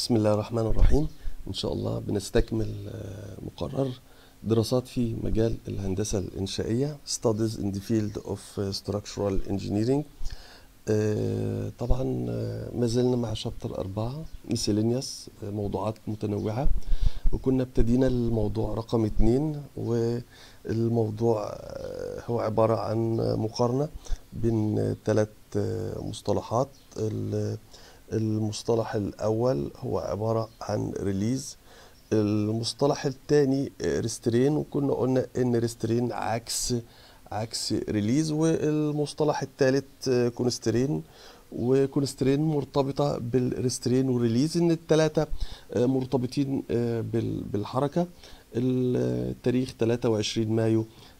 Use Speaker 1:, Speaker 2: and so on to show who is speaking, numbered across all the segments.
Speaker 1: بسم الله الرحمن الرحيم إن شاء الله بنستكمل آه، مقرر دراسات في مجال الهندسة الإنشائية Studies in the Field of Structural Engineering آه، طبعا آه، ما زلنا مع شابتر أربعة miscellaneous آه، موضوعات متنوعة وكنا ابتدينا الموضوع رقم اتنين والموضوع آه، هو عبارة عن مقارنة بين ثلاث مصطلحات ال- المصطلح الأول هو عبارة عن ريليز المصطلح الثاني ريسترين وكنا قلنا ان ريسترين عكس عكس ريليز والمصطلح الثالث كونسترين وكونسترين مرتبطة بالريسترين والريليز ان الثلاثة مرتبطين بال- بالحركة التاريخ 23 مايو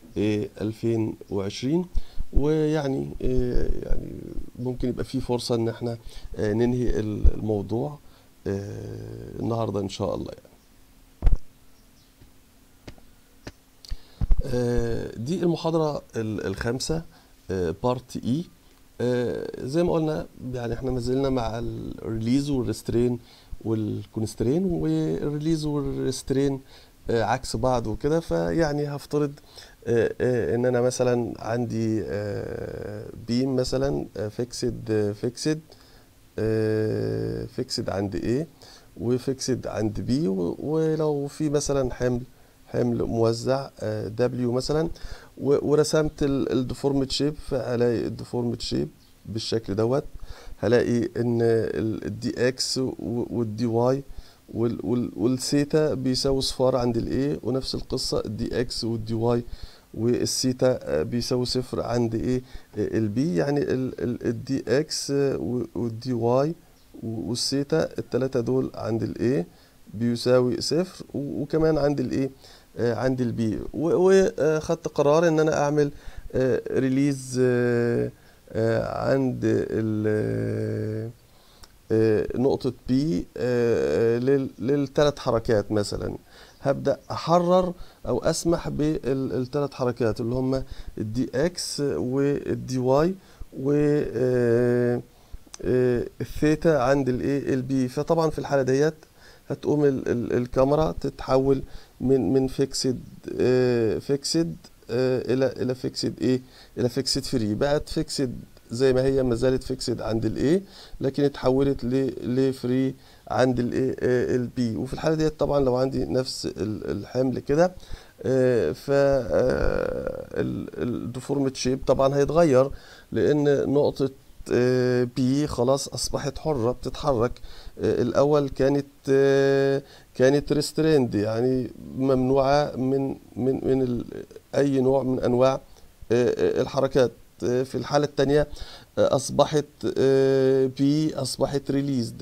Speaker 1: 2020 ويعني آه، يعني ممكن يبقى في فرصة ان احنا آه، ننهي الموضوع آه، النهارده ان شاء الله يعني. آه، دي المحاضرة ال- الخامسة بارت اي زي ما قلنا يعني احنا ما زلنا مع الريليز والريسترين والكونسترين والريليز والريسترين آه، عكس بعض وكده فيعني هفترض آه، آه، ان انا مثلا عندي بيم مثلا فيكسد فيكسد فيكسد عند A وفيكسد عند B و- ولو في مثلا حمل حمل موزع دبليو مثلا و- ورسمت الديفورمد شيب فهلاقي الديفورمد شيب بالشكل دوت هلاقي ان الدي اكس والدي واي والثيتا بيساوي صفار عند الاي ونفس القصه الدي اكس والدي واي والثيتا بيساوي صفر عند ايه البي يعني الدي اكس والدي واي والثيتا التلاتة دول عند الايه بيساوي صفر و- وكمان عند الايه آه، عند البي وخدت قرار ان انا اعمل ريليز عند ال آه، نقطة بي للثلاث حركات مثلا هبدأ أحرر أو أسمح بالثلاث حركات اللي هم الدي اكس والدي واي والثيتا عند الايه البي فطبعا في الحالة ديت هتقوم ال- ال- الكاميرا تتحول من من فيكسد فيكسد الى الى فيكسد ايه الى فيكسد فري بقت فيكسد زي ما هي ما زالت فيكسد عند الاي لكن اتحولت لفري عند الايه البي وفي الحاله ديت طبعا لو عندي نفس ال- الحمل كده ف الديفورمت شيب طبعا هيتغير لان نقطه بي خلاص اصبحت حره بتتحرك آه، الاول كانت آه، كانت ريستريند يعني ممنوعه من من من ال- اي نوع من انواع آه، آه، الحركات آه، في الحاله الثانيه اصبحت بي اصبحت ريليزد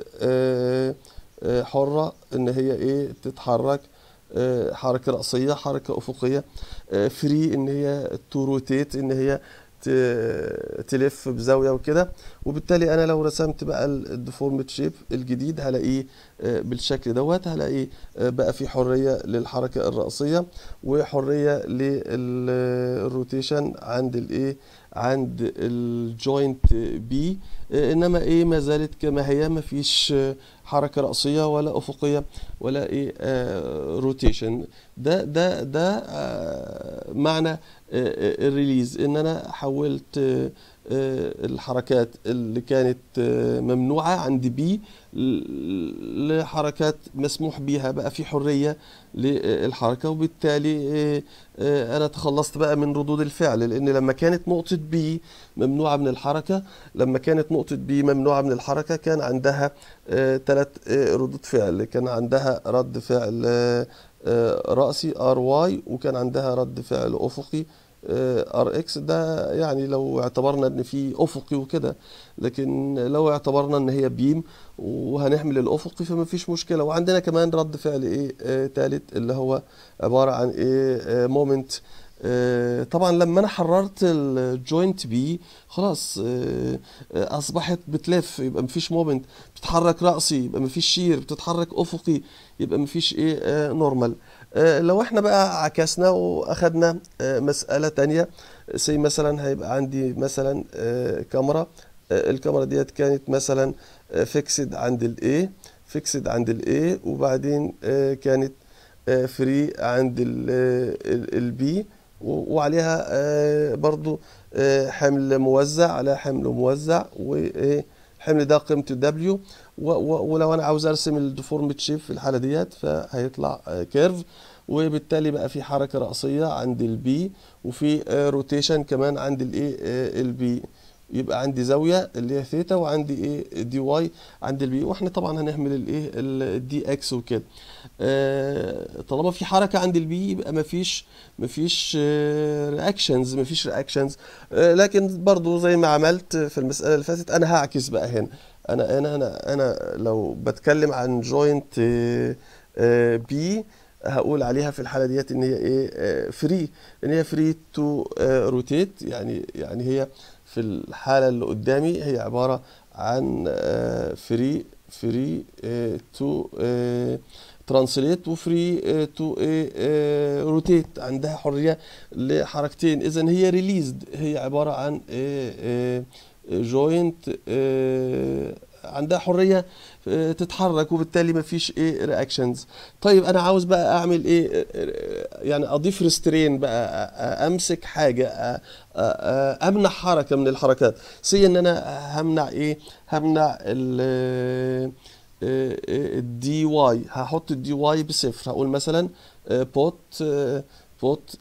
Speaker 1: حره ان هي ايه تتحرك آه، حركه راسيه حركه افقيه فري ان هي تو روتيت ان هي ت- تلف بزاويه وكده وبالتالي انا لو رسمت بقى الديفورمد شيب الجديد هلاقيه آه، بالشكل دوت هلاقيه آه، بقى في حريه للحركه الراسيه وحريه للروتيشن عند الايه عند الجوينت بي انما ايه ما زالت كما هي ما فيش آه، حركه راسيه ولا افقيه ولا ايه روتيشن ده ده ده آه، معنى آه، آه، الريليز ان انا حولت آه، آه، الحركات اللي كانت آه، ممنوعة عند بي ل- لحركات مسموح بيها بقى في حرية للحركة وبالتالي آه، آه، أنا تخلصت بقى من ردود الفعل لأن لما كانت نقطة بي ممنوعة من الحركة لما كانت نقطة بي ممنوعة من الحركة كان عندها ثلاث ردود فعل كان عندها رد فعل آه، آه، رأسي ار واي وكان عندها رد فعل أفقي ار اكس ده يعني لو اعتبرنا ان في افقي وكده لكن لو اعتبرنا ان هي بيم وهنحمل الافقي فما فيش مشكله وعندنا كمان رد فعل ايه آه تالت اللي هو عباره عن ايه آه مومنت آه طبعا لما انا حررت الجوينت بي خلاص آه آه اصبحت بتلف يبقى مفيش مومنت بتتحرك راسي يبقى مفيش شير بتتحرك افقي يبقى مفيش ايه آه نورمال آه، لو احنا بقى عكسنا واخدنا آه، مسألة تانية زي مثلا هيبقى عندي مثلا آه، كاميرا آه، الكاميرا ديت كانت مثلا فيكسد عند الاي فيكسد عند الاي وبعدين آه، كانت فري عند البي وعليها آه، برضو آه، حمل موزع عليها حمل موزع والحمل ده قيمته دبليو ولو انا عاوز ارسم الديفورمد شيب في الحاله ديت فهيطلع كيرف وبالتالي بقى في حركه راسيه عند البي وفي روتيشن كمان عند الايه البي يبقى عندي زاويه اللي هي ثيتا وعندي ايه دي واي عند البي واحنا طبعا هنعمل الايه الدي اكس وكده آه طالما في حركه عند البي يبقى مفيش مفيش رياكشنز مفيش رياكشنز آه لكن برضو زي ما عملت في المساله اللي فاتت انا هعكس بقى هنا انا انا انا انا لو بتكلم عن جوينت بي هقول عليها في الحاله ديت ان هي ايه فري ان هي فري تو روتيت يعني يعني هي في الحالة اللي قدامي هي عبارة عن فري فري تو ترانسليت وفري تو روتيت عندها حرية لحركتين إذا هي ريليزد هي عبارة عن جوينت عندها حريه تتحرك وبالتالي ما فيش ايه رياكشنز طيب انا عاوز بقى اعمل ايه يعني اضيف ريسترين بقى امسك حاجه امنع حركه من الحركات سي ان انا همنع ايه همنع ال الدي واي هحط الدي واي بصفر هقول مثلا بوت بوت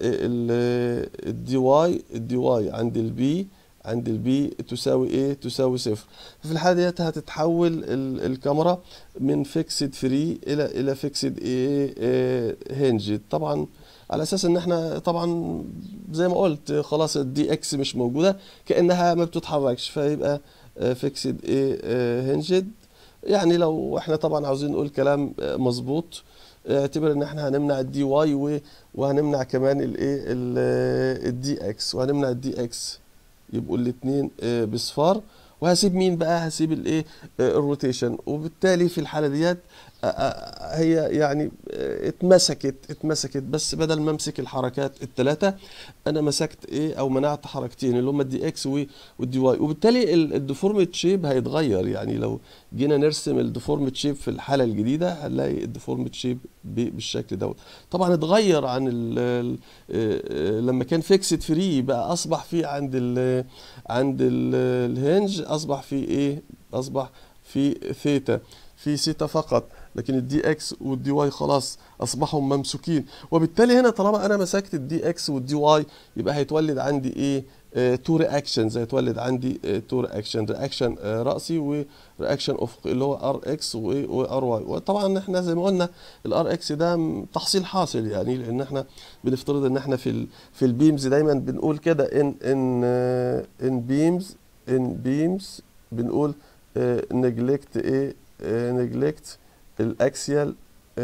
Speaker 1: الدي واي الدي واي عند البي عند البي تساوي ايه تساوي صفر في الحاله ديت هتتحول الكاميرا من فيكسد فري الى الى فيكسد ايه هنجد طبعا على اساس ان احنا طبعا زي ما قلت خلاص الدي اكس مش موجوده كانها ما بتتحركش فيبقى فيكسد ايه هنجد يعني لو احنا طبعا عاوزين نقول كلام مظبوط اعتبر ان احنا هنمنع الدي واي وهنمنع كمان الايه الدي اكس وهنمنع الدي اكس يبقوا الاثنين بصفار وهسيب مين بقى هسيب الايه الروتيشن وبالتالي في الحاله ديت هي يعني اتمسكت اتمسكت بس بدل ما امسك الحركات الثلاثه انا مسكت ايه او منعت حركتين اللي هم الدي اكس والدي واي وبالتالي الديفورمد شيب هيتغير يعني لو جينا نرسم الديفورمد شيب في الحاله الجديده هنلاقي الديفورمد شيب بالشكل دوت طبعا اتغير عن ال لما كان فيكسد فري بقى اصبح في عند ال عند ال الهنج اصبح في ايه اصبح في ثيتا في ثيتا فقط لكن الدي اكس والدي واي خلاص اصبحوا ممسوكين وبالتالي هنا طالما انا مسكت الدي اكس والدي واي يبقى هيتولد عندي ايه تو رياكشنز هيتولد عندي تو رياكشن رياكشن راسي ورياكشن افقي اللي هو ار اكس وار واي وطبعا احنا زي ما قلنا الار اكس ده تحصيل حاصل يعني لان احنا بنفترض ان احنا في ال في البيمز دايما بنقول كده ان ان ان بيمز ان بيمز بنقول نجلكت ايه نجلكت الاكسيال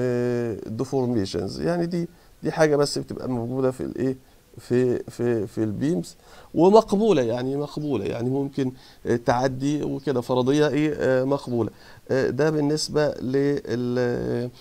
Speaker 1: ديفورميشنز يعني دي دي حاجه بس بتبقى موجوده في الايه في في في البيمز ومقبوله يعني مقبوله يعني ممكن تعدي وكده فرضيه ايه مقبوله ده بالنسبه لل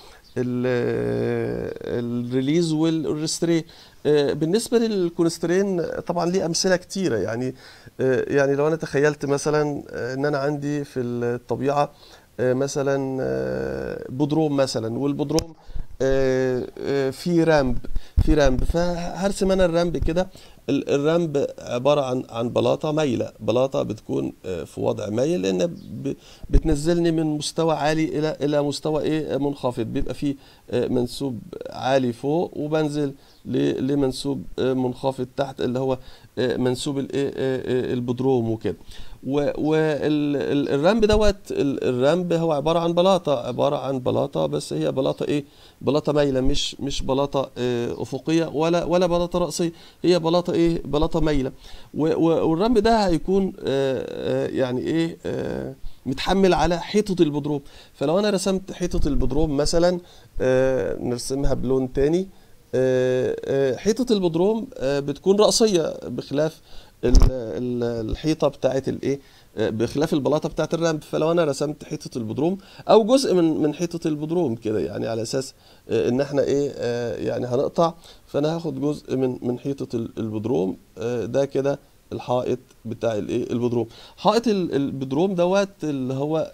Speaker 1: الريليز والريستري بالنسبه للكونسترين طبعا ليه امثله كتيره يعني يعني لو انا تخيلت مثلا ان انا عندي في الطبيعه مثلا بودروم مثلا والبودروم في رامب في رامب فهرسم انا الرامب كده الرامب عباره عن عن بلاطه مايله بلاطه بتكون في وضع مايل لان بتنزلني من مستوى عالي الى الى مستوى ايه منخفض بيبقى فيه منسوب عالي فوق وبنزل لمنسوب منخفض تحت اللي هو منسوب الايه البدروم وكده والرامب دوت الرامب هو عباره عن بلاطه عباره عن بلاطه بس هي بلاطه ايه بلاطه مايله مش مش بلاطه افقيه ولا ولا بلاطه راسيه هي بلاطه ايه بلاطه مايله والرامب ده هيكون يعني ايه متحمل على حيطه البدروم فلو انا رسمت حيطه البدروم مثلا نرسمها بلون تاني حيطه البدروم بتكون راسيه بخلاف الحيطه بتاعت الايه بخلاف البلاطه بتاعت الرامب فلو انا رسمت حيطه البدروم او جزء من من حيطه البدروم كده يعني على اساس ان احنا ايه يعني هنقطع فانا هاخد جزء من من حيطه البدروم ده كده الحائط بتاع الايه البدروم حائط ال- البدروم دوت اللي هو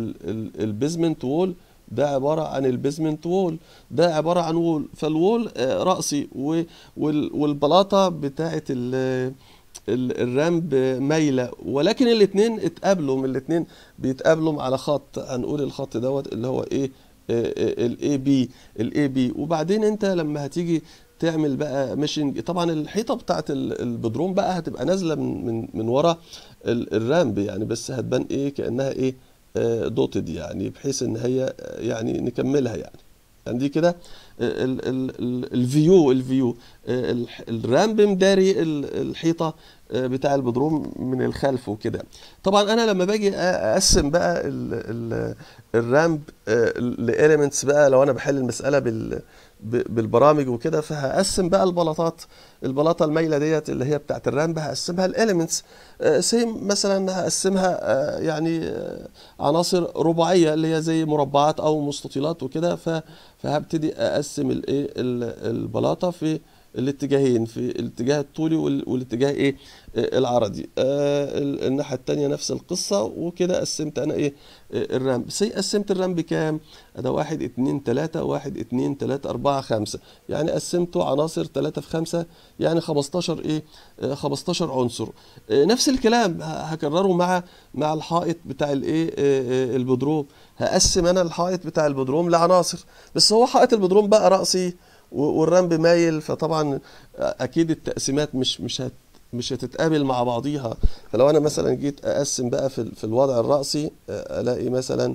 Speaker 1: البيزمنت وول ده عبارة عن البيزمنت وول ده عبارة عن وول فالوول آه، رأسي و- وال- والبلاطة بتاعت ال- ال- الرامب مايلة ولكن الاتنين اتقابلوا الاتنين بيتقابلوا على خط هنقول الخط دوت اللي هو ايه الاي بي الاي بي وبعدين انت لما هتيجي تعمل بقى ميشنج طبعا الحيطه بتاعت ال- البدروم بقى هتبقى نازله من من من ورا ال- الرامب يعني بس هتبان ايه كانها ايه دوتد يعني بحيث ان هي آه، يعني نكملها يعني يعني دي كده ال- ال- ال- الفيو الفيو آه، الح- الرامب مداري ال- الحيطه آه، بتاع البدروم من الخلف وكده طبعا انا لما باجي أ- اقسم بقى ال ال الرامب لاليمنتس بقى لو انا بحل المساله بال ب- بالبرامج وكده فهقسم بقى البلاطات البلاطه المايله ديت اللي هي بتاعت الرامب هقسمها الاليمنتس سيم مثلا هقسمها آه، يعني آه، عناصر رباعيه اللي هي زي مربعات او مستطيلات وكده ف- فهبتدي اقسم الايه ال- البلاطه في الاتجاهين في الاتجاه الطولي وال- والاتجاه ايه آه، العرضي آه، ال- الناحيه التانية نفس القصه وكده قسمت انا ايه آه، الرامب سي قسمت الرامب كام ده واحد اتنين تلاتة واحد اتنين تلاتة اربعة خمسة يعني قسمته عناصر تلاتة في خمسة يعني خمستاشر ايه آه، خمستاشر عنصر آه، نفس الكلام ه- هكرره مع مع الحائط بتاع الايه آه، آه، البدروم هقسم انا الحائط بتاع البدروم لعناصر بس هو حائط البدروم بقى رأسي و- والرمب مايل فطبعا اكيد التقسيمات مش مش هت مش هتتقابل مع بعضيها فلو انا مثلا جيت اقسم بقى في ال- في الوضع الرأسي آه، الاقي مثلا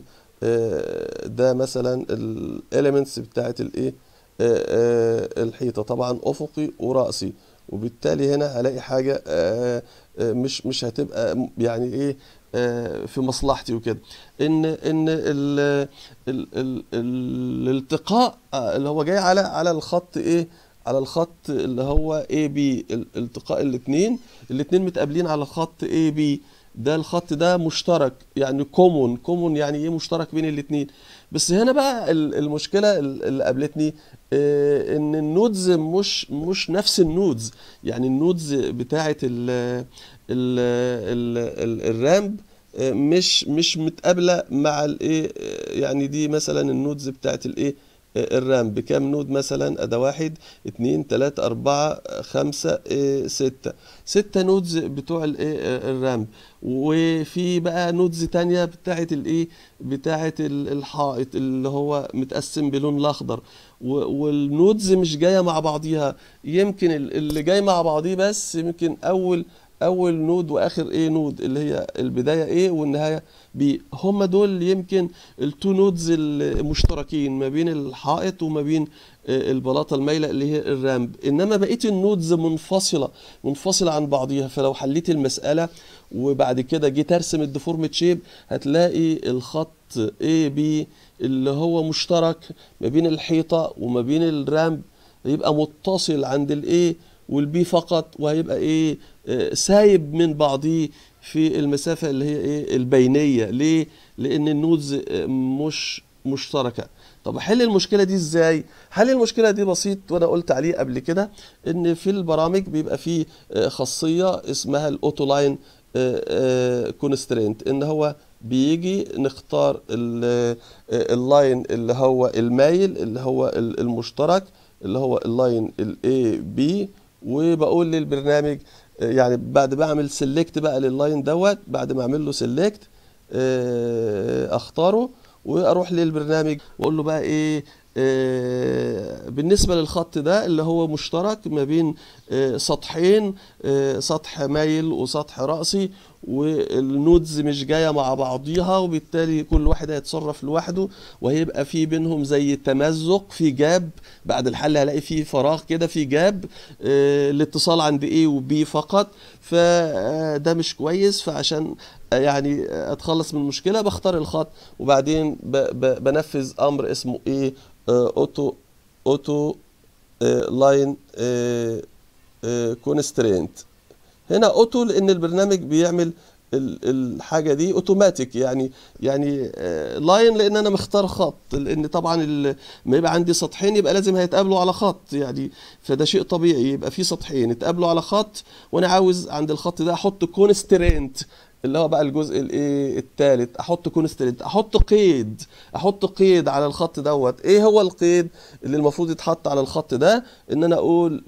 Speaker 1: آه، ده مثلا الاليمنتس بتاعت الايه آه، آه، الحيطه طبعا افقي ورأسي وبالتالي هنا هلاقي حاجه آه، آه، مش مش هتبقى م- يعني ايه آه، في مصلحتي وكده ان ان ال ال ال الالتقاء آه، اللي هو جاي على على الخط ايه على الخط اللي هو اي بي التقاء الاثنين الاثنين متقابلين على الخط اي بي ده الخط ده مشترك يعني كومون كومون يعني ايه مشترك بين الاثنين بس هنا بقى ال- المشكله ال- اللي قابلتني آه، ان النودز مش مش نفس النودز يعني النودز بتاعه ال ال ال ال الرامب آه، مش مش متقابله مع الايه آه، يعني دي مثلا النودز بتاعت الايه آه، الرامب كام نود مثلا ادي واحد اتنين تلاتة اربعة آه، خمسة آه، ستة ستة نودز بتوع الايه آه، الرامب وفي بقى نودز تانية بتاعت الايه بتاعت ال- الحائط اللي هو متقسم بلون الاخضر و- والنودز مش جاية مع بعضيها يمكن ال- اللي جاي مع بعضيه بس يمكن اول اول نود واخر ايه نود اللي هي البدايه ايه والنهايه بي هم دول يمكن التو نودز المشتركين ما بين الحائط وما بين آه، البلاطه المايله اللي هي الرامب انما بقيه النودز منفصله منفصله عن بعضيها فلو حليت المساله وبعد كده جيت ارسم الديفورمت شيب هتلاقي الخط اي بي اللي هو مشترك ما بين الحيطه وما بين الرامب يبقى متصل عند الايه والبي فقط وهيبقى ايه آه، سايب من بعضيه في المسافة اللي هي ايه البينية ليه؟ لأن النودز آه، مش مشتركة طب احل المشكلة دي ازاي؟ حل المشكلة دي بسيط وانا قلت عليه قبل كده ان في البرامج بيبقى فيه آه، خاصية اسمها الاوتو لاين كونسترينت ان هو بيجي نختار ال- آه، اللاين اللي هو المايل اللي هو ال- المشترك اللي هو اللاين الاي بي وبقول للبرنامج آه، يعني بعد ما اعمل سيلكت بقى لللاين دوت بعد ما اعمل له سيلكت اختاره واروح للبرنامج واقول له بقى ايه آه، بالنسبة للخط ده اللي هو مشترك ما بين آه، سطحين آه، سطح مايل وسطح رأسي والنودز مش جاية مع بعضيها وبالتالي كل واحد هيتصرف لوحده وهيبقى في بينهم زي تمزق في جاب بعد الحل هلاقي في فراغ كده في جاب آه، الاتصال عند A و B فقط فده مش كويس فعشان آه، يعني اتخلص من المشكلة بختار الخط وبعدين ب- ب- بنفذ امر اسمه ايه اوتو اوتو لاين كونسترينت هنا اوتو لان البرنامج بيعمل ال- الحاجه دي اوتوماتيك يعني يعني لاين لان انا مختار خط لان طبعا ال- ما يبقى عندي سطحين يبقى لازم هيتقابلوا على خط يعني فده شيء طبيعي يبقى في سطحين يتقابلوا على خط وانا عاوز عند الخط ده احط كونسترينت اللي هو بقى الجزء الايه الثالث احط كونسترينت احط قيد احط قيد على الخط دوت ايه هو القيد اللي المفروض يتحط على الخط ده ان انا اقول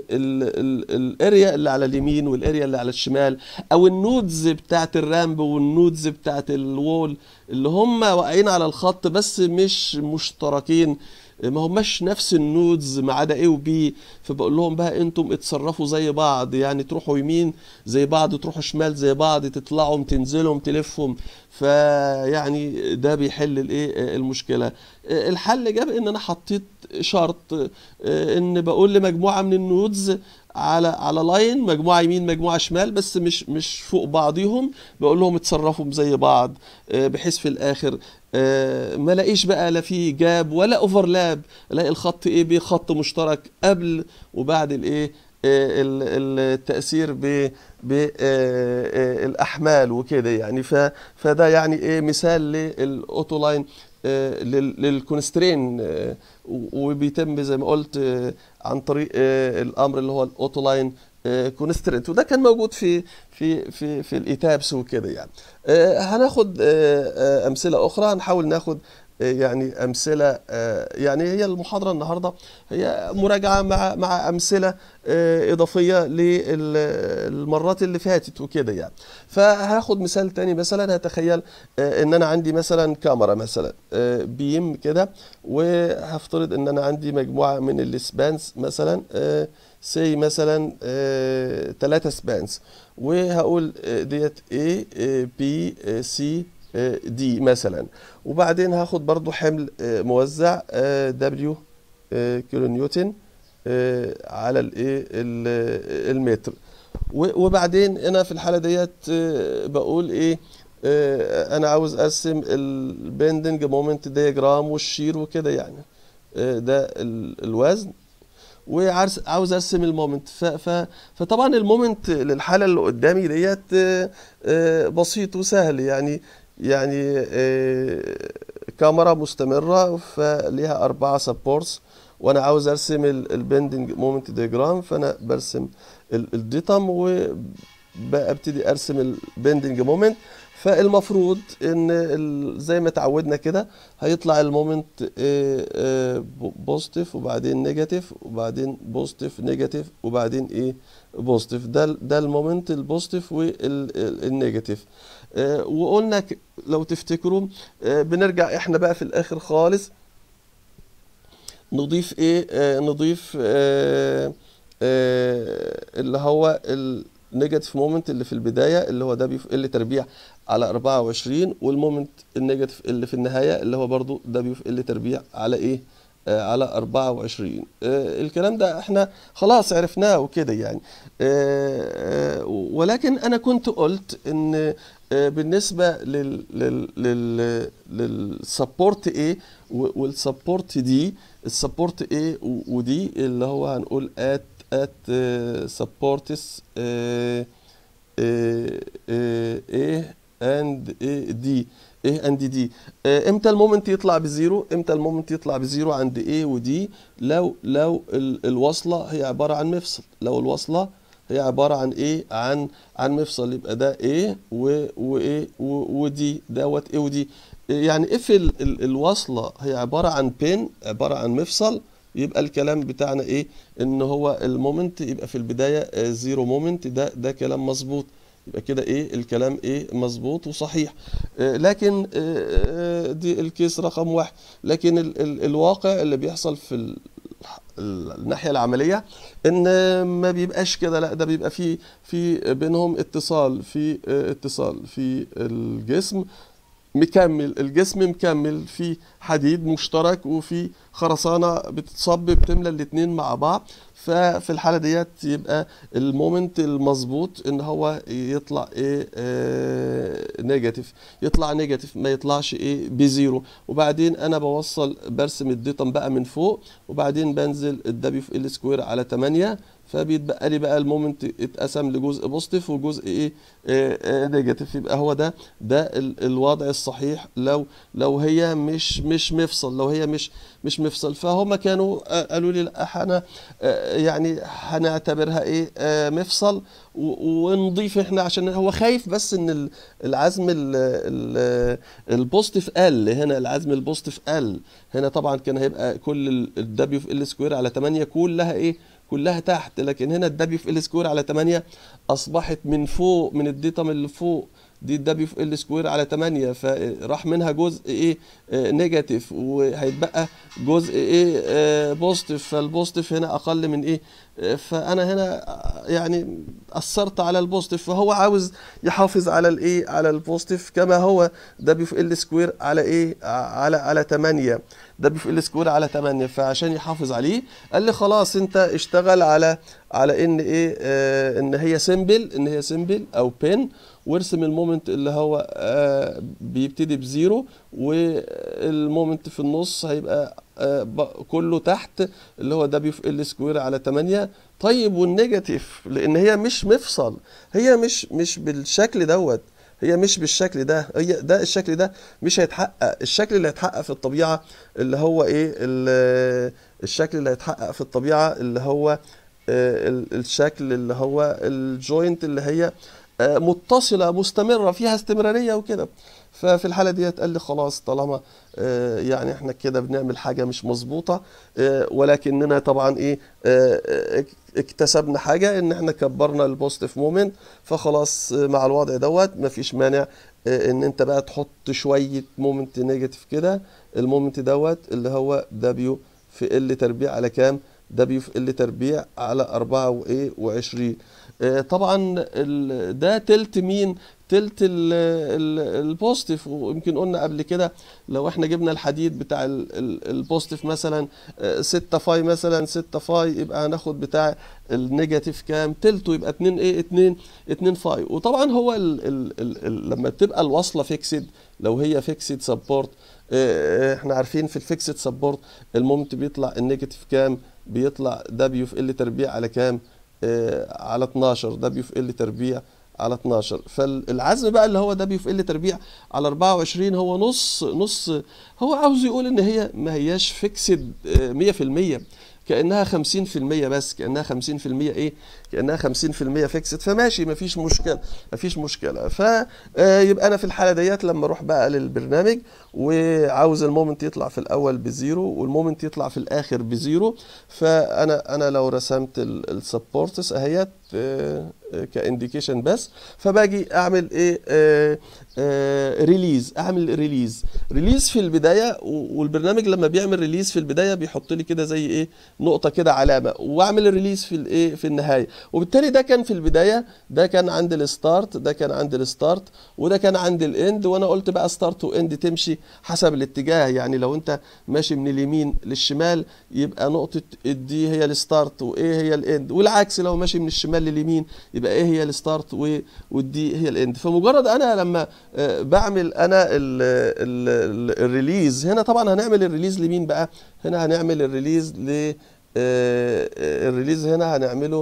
Speaker 1: للاريا اللي على اليمين والاريا اللي على الشمال او النودز بتاعت الرامب والنودز بتاعت الوول اللي هم واقعين على الخط بس مش مشتركين ما هماش نفس النودز ما عدا ايه وبي فبقول لهم بقى انتم اتصرفوا زي بعض يعني تروحوا يمين زي بعض تروحوا شمال زي بعض تطلعوا تنزلوا تلفوا فيعني ده بيحل الايه المشكله الحل جاب ان انا حطيت شرط ان بقول لمجموعه من النودز على على لاين مجموعه يمين مجموعه شمال بس مش مش فوق بعضيهم بقول لهم اتصرفوا زي بعض بحيث في الاخر ما لاقيش بقى لا في جاب ولا اوفرلاب الاقي الخط ايه بيه خط مشترك قبل وبعد الايه التاثير ب بالاحمال وكده يعني فده يعني ايه مثال للاوتو لاين للكونسترين وبيتم زي ما قلت عن طريق الامر اللي هو الاوتو لاين كونسترينت وده كان موجود في في في في الايتابس وكده يعني هناخد امثله اخرى هنحاول ناخد يعني امثله يعني هي المحاضره النهارده هي مراجعه مع مع امثله اضافيه للمرات اللي فاتت وكده يعني فهاخد مثال تاني مثلا هتخيل ان انا عندي مثلا كاميرا مثلا بيم كده وهفترض ان انا عندي مجموعه من السبانز مثلا سي مثلا ثلاثة سبانز وهقول ديت A B C دي مثلا وبعدين هاخد برضو حمل موزع W كيلو نيوتن على الايه المتر وبعدين انا في الحاله ديت بقول ايه انا عاوز ارسم البندنج مومنت دياجرام والشير وكده يعني ده الوزن وعاوز ارسم المومنت فطبعا المومنت للحاله اللي قدامي ديت بسيط وسهل يعني يعني كاميرا مستمره فليها اربعه سبورتس وانا عاوز ارسم البندنج مومنت ديجرام فانا برسم الديتم وببتدي ارسم البندنج مومنت فالمفروض ان زي ما اتعودنا كده هيطلع المومنت بوزيتيف وبعدين نيجاتيف وبعدين بوزيتيف نيجاتيف وبعدين ايه بوزيتيف ده ده المومنت البوزيتيف والنيجاتيف وقلنا لو تفتكروا بنرجع احنا بقى في الاخر خالص نضيف ايه نضيف اللي هو النيجاتيف مومنت اللي في البدايه اللي هو ده بيف ال تربيع على 24 والمومنت النيجاتيف اللي في النهايه اللي هو برضو ده بيف ال تربيع على ايه آه على 24 آه الكلام ده احنا خلاص عرفناه وكده يعني آه ولكن انا كنت قلت ان بالنسبه لل لل لل للسبورت ايه والسبورت دي السبورت ايه ودي اللي هو هنقول ات at uh, supports uh, uh, A and A D A and D uh, امتى المومنت يطلع بزيرو امتى المومنت يطلع بزيرو عند A و D لو لو ال الوصلة هي عبارة عن مفصل لو الوصلة هي عبارة عن ايه عن عن مفصل يبقى ده A و و A و D دوت A و D يعني اف ال ال الوصلة هي عبارة عن بين عبارة عن مفصل يبقى الكلام بتاعنا ايه ان هو المومنت يبقى في البدايه زيرو مومنت ده ده كلام مظبوط يبقى كده ايه الكلام ايه مظبوط وصحيح آه لكن آه دي الكيس رقم واحد لكن ال ال الواقع اللي بيحصل في ال الناحيه العمليه ان ما بيبقاش كده لا ده بيبقى في في بينهم اتصال في آه اتصال في الجسم مكمل الجسم مكمل في حديد مشترك وفي خرسانه بتتصب بتملى الاتنين مع بعض ففي الحاله ديت يبقى المومنت المظبوط ان هو يطلع ايه آه نيجاتيف يطلع نيجاتيف ما يطلعش ايه بزيرو وبعدين انا بوصل برسم الديتم بقى من فوق وبعدين بنزل الدبليو في ال سكوير على 8 فبيتبقى لي بقى المومنت اتقسم لجزء بوزيتيف وجزء ايه آه آه نيجاتيف يبقى هو ده ده ال الوضع الصحيح لو لو هي مش مش مفصل لو هي مش مش مفصل فهم كانوا آه قالوا لي لا احنا يعني هنعتبرها ايه مفصل ونضيف احنا عشان هو خايف بس ان العزم البوزيتيف ال هنا العزم البوزيتيف ال هنا طبعا كان هيبقى كل الدبليو في ال سكوير على 8 كلها ايه كلها تحت لكن هنا الدبليو في ال سكوير على 8 اصبحت من فوق من الديتم اللي فوق دي الدبليو في ال سكوير على 8 فراح منها جزء ايه آه نيجاتيف وهيتبقى جزء ايه آه بوزيتيف فالبوزيتيف هنا اقل من ايه آه فانا هنا يعني اثرت على البوزيتيف فهو عاوز يحافظ على الايه على البوزيتيف كما هو دبليو في ال سكوير على ايه على على 8 دبليو في ال سكوير على 8 فعشان يحافظ عليه قال لي خلاص انت اشتغل على على ان ايه آه ان هي سيمبل ان هي سيمبل او بين وارسم المومنت اللي هو آه بيبتدي بزيرو والمومنت في النص هيبقى آه كله تحت اللي هو دبليو في ال سكوير على 8 طيب والنيجاتيف لان هي مش مفصل هي مش مش بالشكل دوت هي مش بالشكل ده هي ده الشكل ده مش هيتحقق الشكل اللي هيتحقق في الطبيعه اللي هو ايه الشكل اللي هيتحقق في الطبيعه اللي هو الشكل اللي هو الجوينت اللي هي متصله مستمره فيها استمراريه وكده ففي الحاله ديت قال لي خلاص طالما يعني احنا كده بنعمل حاجه مش مظبوطه ولكننا طبعا ايه اكتسبنا حاجه ان احنا كبرنا البوزيتيف مومنت فخلاص مع الوضع دوت مفيش مانع ان انت بقى تحط شويه مومنت نيجاتيف كده المومنت دوت اللي هو دبليو في ال تربيع على كام دبليو في ال تربيع على 4 وايه و20 طبعا ده تلت مين تلت البوزيتيف ويمكن قلنا قبل كده لو احنا جبنا الحديد بتاع البوزيتيف مثلا 6 فاي مثلا 6 فاي يبقى هناخد بتاع النيجاتيف كام تلته يبقى 2 ايه 2 2 فاي وطبعا هو ال ال ال لما بتبقى الوصله فيكسد لو هي فيكسد سبورت احنا عارفين في الفيكسد سبورت المومنت بيطلع النيجاتيف كام بيطلع دبليو في ال تربيع على كام آه على 12 دبليو في ال تربيع على 12 فالعزم بقى اللي هو دبليو في ال تربيع على 24 هو نص نص هو عاوز يقول ان هي ما هياش فيكسد 100% كانها 50% بس كانها 50% ايه كانها 50% فيكسد فماشي مفيش مشكله مفيش مشكله فيبقى انا في الحاله ديت لما اروح بقى للبرنامج وعاوز المومنت يطلع في الاول بزيرو والمومنت يطلع في الاخر بزيرو فانا انا لو رسمت السبورتس اهيت كانديكيشن بس فباجي اعمل ايه آه آه ريليز اعمل ريليز ريليز في البدايه والبرنامج لما بيعمل ريليز في البدايه بيحط لي كده زي ايه نقطه كده علامه واعمل الريليز في الايه في النهايه وبالتالي ده كان في البدايه ده كان عند الستارت ده كان عند الستارت وده كان عند الاند وانا قلت بقى ستارت واند تمشي حسب الاتجاه يعني لو انت ماشي من اليمين للشمال يبقى نقطه دي هي الستارت وايه هي الاند والعكس لو ماشي من الشمال لليمين يبقى ايه هي الستارت ودي هي الاند فمجرد انا لما بعمل انا ال ال الريليز هنا طبعا هنعمل الريليز لمين بقى هنا هنعمل الريليز ل الريليز هنا هنعمله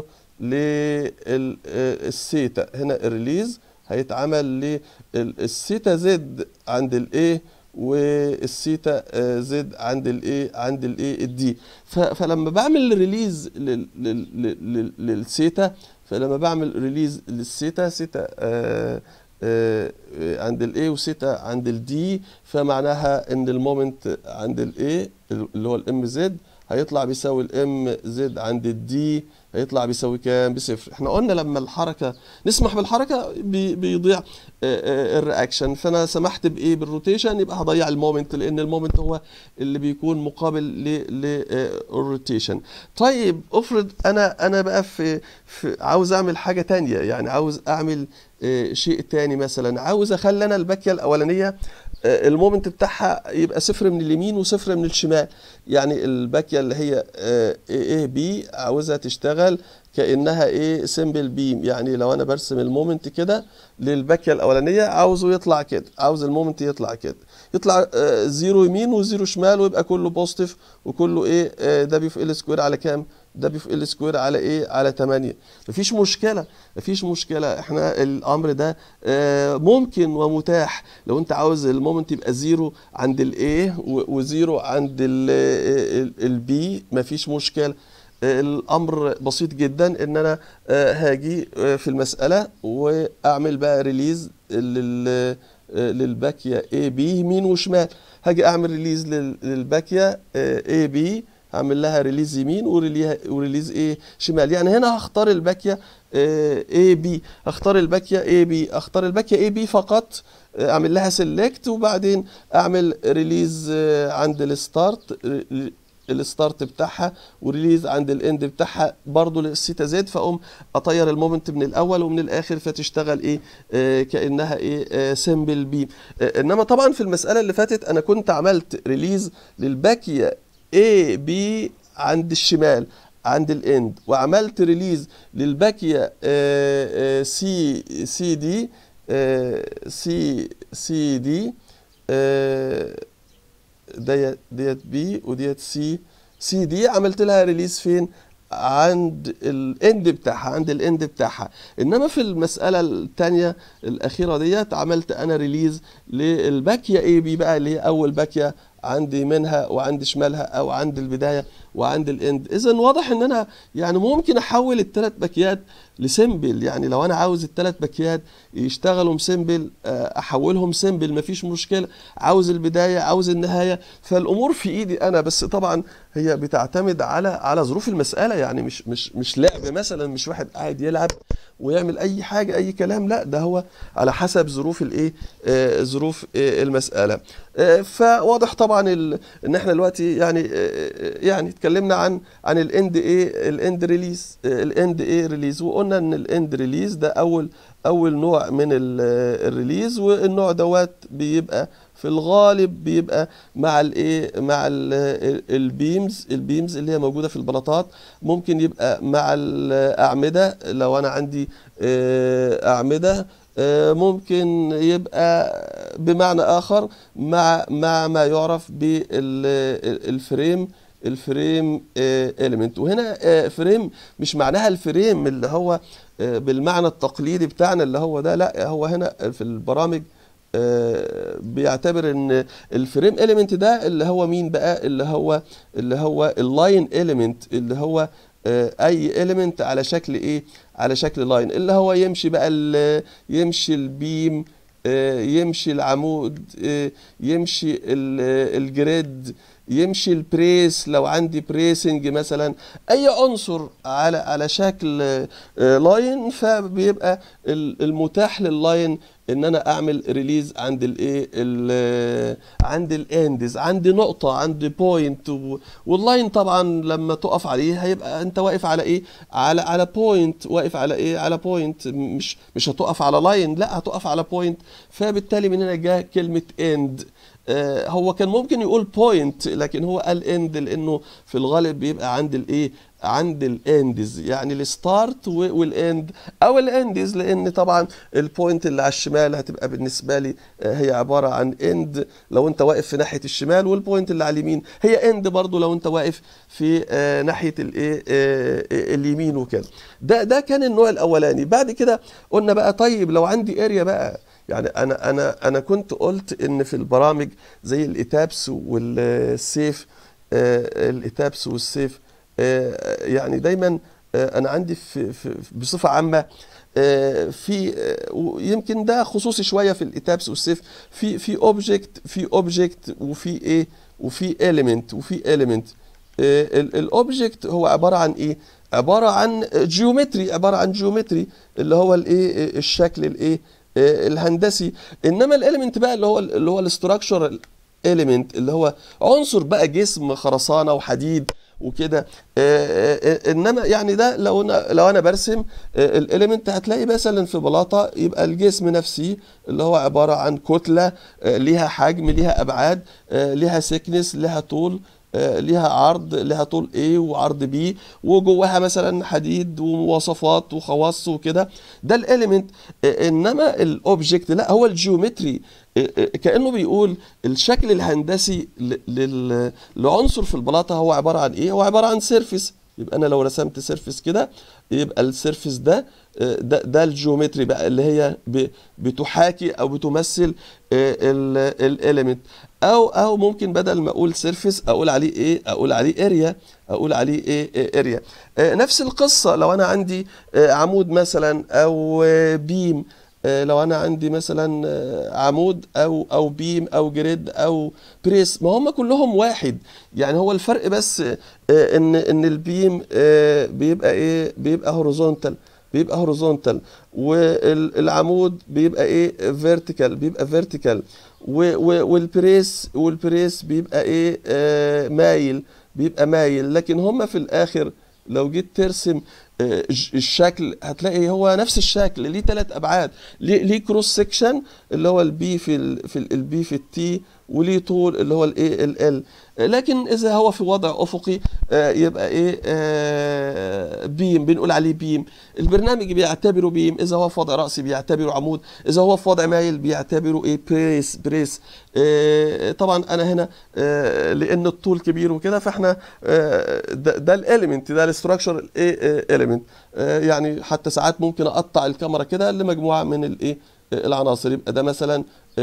Speaker 1: للسيتا هنا الريليز هيتعمل للسيتا زد عند الايه والسيتا زد عند الايه عند الايه الدي فلما بعمل ريليز للسيتا فلما بعمل ريليز للسيتا سيتا آآ آآ عند الاي وسيتا عند الدي فمعناها ان المومنت عند الاي اللي هو الام زد هيطلع بيساوي الام زد عند الدي هيطلع بيساوي كام بصفر احنا قلنا لما الحركه نسمح بالحركه بي بيضيع الرياكشن فانا سمحت بايه بالروتيشن يبقى هضيع المومنت لان المومنت هو اللي بيكون مقابل للروتيشن طيب افرض انا انا بقى في, في عاوز اعمل حاجه تانية يعني عاوز اعمل شيء تاني مثلا عاوز اخلي انا الباكيه الاولانيه آه، المومنت بتاعها يبقى صفر من اليمين وصفر من الشمال يعني الباكيه اللي هي اي بي عاوزها تشتغل كانها ايه سمبل بيم يعني لو انا برسم المومنت كده للباكيه الاولانيه عاوزه يطلع كده عاوز المومنت يطلع كده يطلع آه، زيرو يمين وزيرو شمال ويبقى كله بوزيتيف وكله ايه دبليو في ال سكوير على كام دبليو في ال سكوير على ايه على 8 مفيش مشكله مفيش مشكله احنا الامر ده آه، ممكن ومتاح لو انت عاوز المومنت يبقى زيرو عند الايه وزيرو عند البي مفيش مشكله آه، الامر بسيط جدا ان انا آه، هاجي آه، في المساله واعمل بقى ريليز لل آه، للباكيه اي بي يمين وشمال هاجي اعمل ريليز لل- للباكيه اي بي هعمل لها ريليز يمين وريلي- وريليز ايه شمال يعني هنا هختار الباكيه اي بي هختار الباكيه اي بي اختار الباكيه اي بي فقط آه، اعمل لها سيلكت وبعدين اعمل ريليز آه، عند الستارت الستارت بتاعها وريليز عند الاند بتاعها برضو للسيتا زد فاقوم اطير المومنت من الاول ومن الاخر فتشتغل ايه آه كانها ايه آه سمبل بي آه انما طبعا في المساله اللي فاتت انا كنت عملت ريليز للباكيه اي بي عند الشمال عند الاند وعملت ريليز للباكيه آه آه سي سي دي آه سي سي دي آه ديت ديت بي وديت سي سي دي عملت لها ريليز فين عند الاند بتاعها عند الاند بتاعها انما في المساله الثانيه الاخيره ديت عملت انا ريليز للباكيه اي بي بقى اللي هي اول باكيه عند يمينها وعند شمالها او عند البدايه وعند الاند اذا واضح ان انا يعني ممكن احول الثلاث باكيات لسيمبل يعني لو انا عاوز الثلاث باكيات يشتغلوا سيمبل احولهم سيمبل مفيش مشكله عاوز البدايه عاوز النهايه فالامور في ايدي انا بس طبعا هي بتعتمد على على ظروف المساله يعني مش مش مش لعب مثلا مش واحد قاعد يلعب ويعمل اي حاجه اي كلام لا ده هو على حسب ظروف الايه آه ظروف آه المساله آه فواضح طبعا ال... ان احنا دلوقتي يعني آه يعني اتكلمنا عن عن الاند ايه الاند ريليز الاند ايه ريليز وقلنا ان الاند ريليز ده اول اول نوع من الريليز والنوع دوت بيبقى في الغالب بيبقى مع الايه مع البيمز البيمز اللي هي موجوده في البلاطات ممكن يبقى مع الاعمده لو انا عندي اعمده ممكن يبقى بمعنى اخر مع مع ما يعرف بالفريم الفريم اليمنت وهنا فريم مش معناها الفريم اللي هو بالمعنى التقليدي بتاعنا اللي هو ده لا هو هنا في البرامج بيعتبر ان الفريم اليمنت ده اللي هو مين بقى اللي هو اللي هو اللاين اليمنت اللي هو اي اليمنت على شكل ايه على شكل لاين اللي هو يمشي بقى يمشي البيم يمشي العمود يمشي الجريد يمشي البريس لو عندي بريسنج مثلا اي عنصر على على شكل لاين فبيبقى المتاح لللاين ان انا اعمل ريليز عند الايه عند الاندز عند نقطه عند بوينت واللاين طبعا لما تقف عليه هيبقى انت واقف على ايه على على بوينت واقف على ايه على بوينت مش مش هتقف على لاين لا هتقف على بوينت فبالتالي من هنا جاء كلمه اند آه هو كان ممكن يقول بوينت لكن هو قال اند لانه في الغالب بيبقى عند الايه عند الاندز يعني الستارت والاند او الاندز لان طبعا البوينت اللي على الشمال هتبقى بالنسبه لي هي عباره عن اند لو انت واقف في ناحيه الشمال والبوينت اللي على اليمين هي اند برضو لو انت واقف في آه ناحيه الايه آه اليمين وكده ده ده كان النوع الاولاني بعد كده قلنا بقى طيب لو عندي اريا بقى يعني انا انا انا كنت قلت ان في البرامج زي الاتابس والسيف آه الاتابس والسيف آه يعني دايما آه انا عندي في, في بصفه عامه في يمكن ده خصوصي شويه في الاتابس والسيف في في اوبجكت في اوبجكت وفي ايه وفي اليمنت وفي اليمنت الاوبجكت هو عباره عن ايه عباره عن جيومتري عباره عن جيومتري اللي هو الايه الشكل الايه الهندسي انما الاليمنت بقى اللي هو اللي هو الاستراكشر اليمنت اللي هو عنصر بقى جسم خرسانه وحديد وكده آه، آه، انما يعني ده لو انا لو انا برسم الاليمنت هتلاقي مثلا في بلاطه يبقى الجسم نفسه اللي هو عباره عن كتله آه، ليها حجم ليها ابعاد آه، ليها سكنس ليها طول آه، ليها عرض ليها طول A وعرض B وجواها مثلا حديد ومواصفات وخواص وكده ده الاليمنت انما الاوبجكت لا هو الجيومتري آه، آه، كانه بيقول الشكل الهندسي ل- لل- لعنصر في البلاطه هو عباره عن ايه هو عباره عن سيرفيس يبقى انا لو رسمت سيرفيس كده يبقى السيرفيس ده آه، ده ده الجيومتري بقى اللي هي ب- بتحاكي او بتمثل الاليمنت او او ممكن بدل ما اقول سيرفيس اقول عليه ايه اقول عليه اريا اقول عليه ايه اريا نفس القصه لو انا عندي آه، عمود مثلا او آه، بيم آه، لو انا عندي مثلا آه، عمود او او بيم او جريد او بريس ما هم كلهم واحد يعني هو الفرق بس آه، ان ان البيم آه، بيبقى ايه بيبقى هوريزونتال بيبقى هوريزونتال والعمود بيبقى ايه فيرتيكال بيبقى فيرتيكال والبريس والبريس بيبقى ايه آه مايل بيبقى مايل لكن هما في الاخر لو جيت ترسم آه، ج- الشكل هتلاقي هو نفس الشكل ليه ثلاث ابعاد ليه ليه كروس سكشن اللي هو البي في ال في البي في التي وليه طول اللي هو الايه ال لكن اذا هو في وضع افقي آه، يبقى ايه آه، بيم بنقول عليه بيم البرنامج بيعتبره بيم اذا هو في وضع راسي بيعتبره عمود اذا هو في وضع مايل بيعتبره ايه بريس بريس آه، طبعا انا هنا آه، لان الطول كبير وكده فاحنا آه، ده, ده الاليمنت ده الاستراكشر الايه اليمنت يعني حتى ساعات ممكن اقطع الكاميرا كده لمجموعه من الايه العناصر يبقى ده مثلا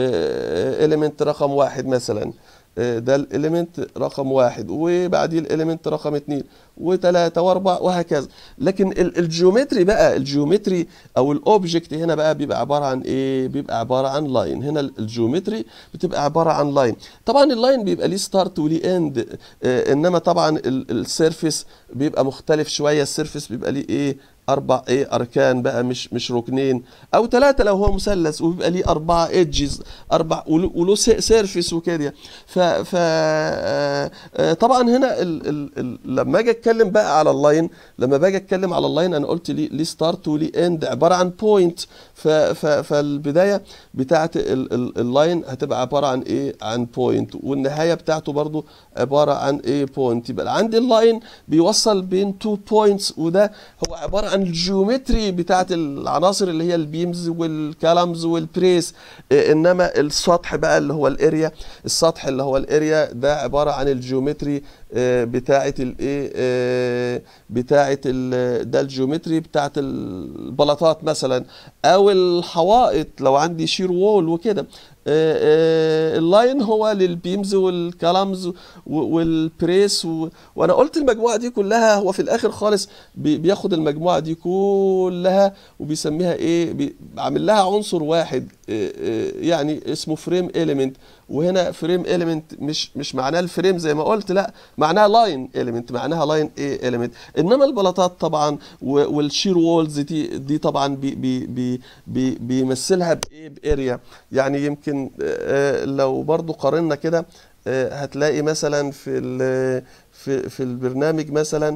Speaker 1: اليمنت رقم واحد مثلا آه، ده الاليمنت رقم واحد وبعديه الاليمنت رقم اتنين وتلاتة واربعة وهكذا لكن ال- الجيومتري بقى الجيومتري او الاوبجكت هنا بقى بيبقى عبارة عن ايه بيبقى عبارة عن لاين هنا ال- الجيومتري بتبقى عبارة عن لاين طبعا اللاين بيبقى ليه ستارت وليه اند انما طبعا ال- السيرفيس بيبقى مختلف شوية السيرفيس بيبقى ليه ايه اربع ايه اركان بقى مش مش ركنين او ثلاثه لو هو مثلث وبيبقى ليه اربعه ايدجز اربع وله وله سيرفيس وكده ف ف آه، آه، طبعا هنا ال ال ال لما اجي اتكلم بقى على اللاين لما باجي اتكلم على اللاين انا قلت ليه ليه ستارت وليه اند عباره عن بوينت ف ف فالبدايه بتاعه ال- ال- اللاين هتبقى عباره عن ايه عن بوينت والنهايه بتاعته برضو عباره عن ايه بوينت يبقى عندي اللاين بيوصل بين تو بوينتس وده هو عباره عن الجيومتري بتاعه العناصر اللي هي البيمز والكالمز والبريس إيه، انما السطح بقى اللي هو الاريا السطح اللي هو الاريا ده عباره عن الجيومتري آه، بتاعه الايه آه، بتاعه ال- ده الجيومتري بتاعه البلاطات مثلا او الحوائط لو عندي شير وول وكده آه، آه، اللاين هو للبيمز والكلامز و- والبريس و... وانا قلت المجموعه دي كلها هو في الاخر خالص بي- بياخد المجموعه دي كلها وبيسميها ايه بي- عامل لها عنصر واحد آه، آه، يعني اسمه فريم اليمنت وهنا فريم اليمنت مش مش معناه الفريم زي ما قلت لا معناها لاين اليمنت معناها لاين ايه اليمنت انما البلاطات طبعا و- والشير وولز دي دي طبعا بي بي بي بي بيمثلها بايه باريا يعني يمكن آه، لو برضو قارنا كده آه، هتلاقي مثلا في ال- في في البرنامج مثلا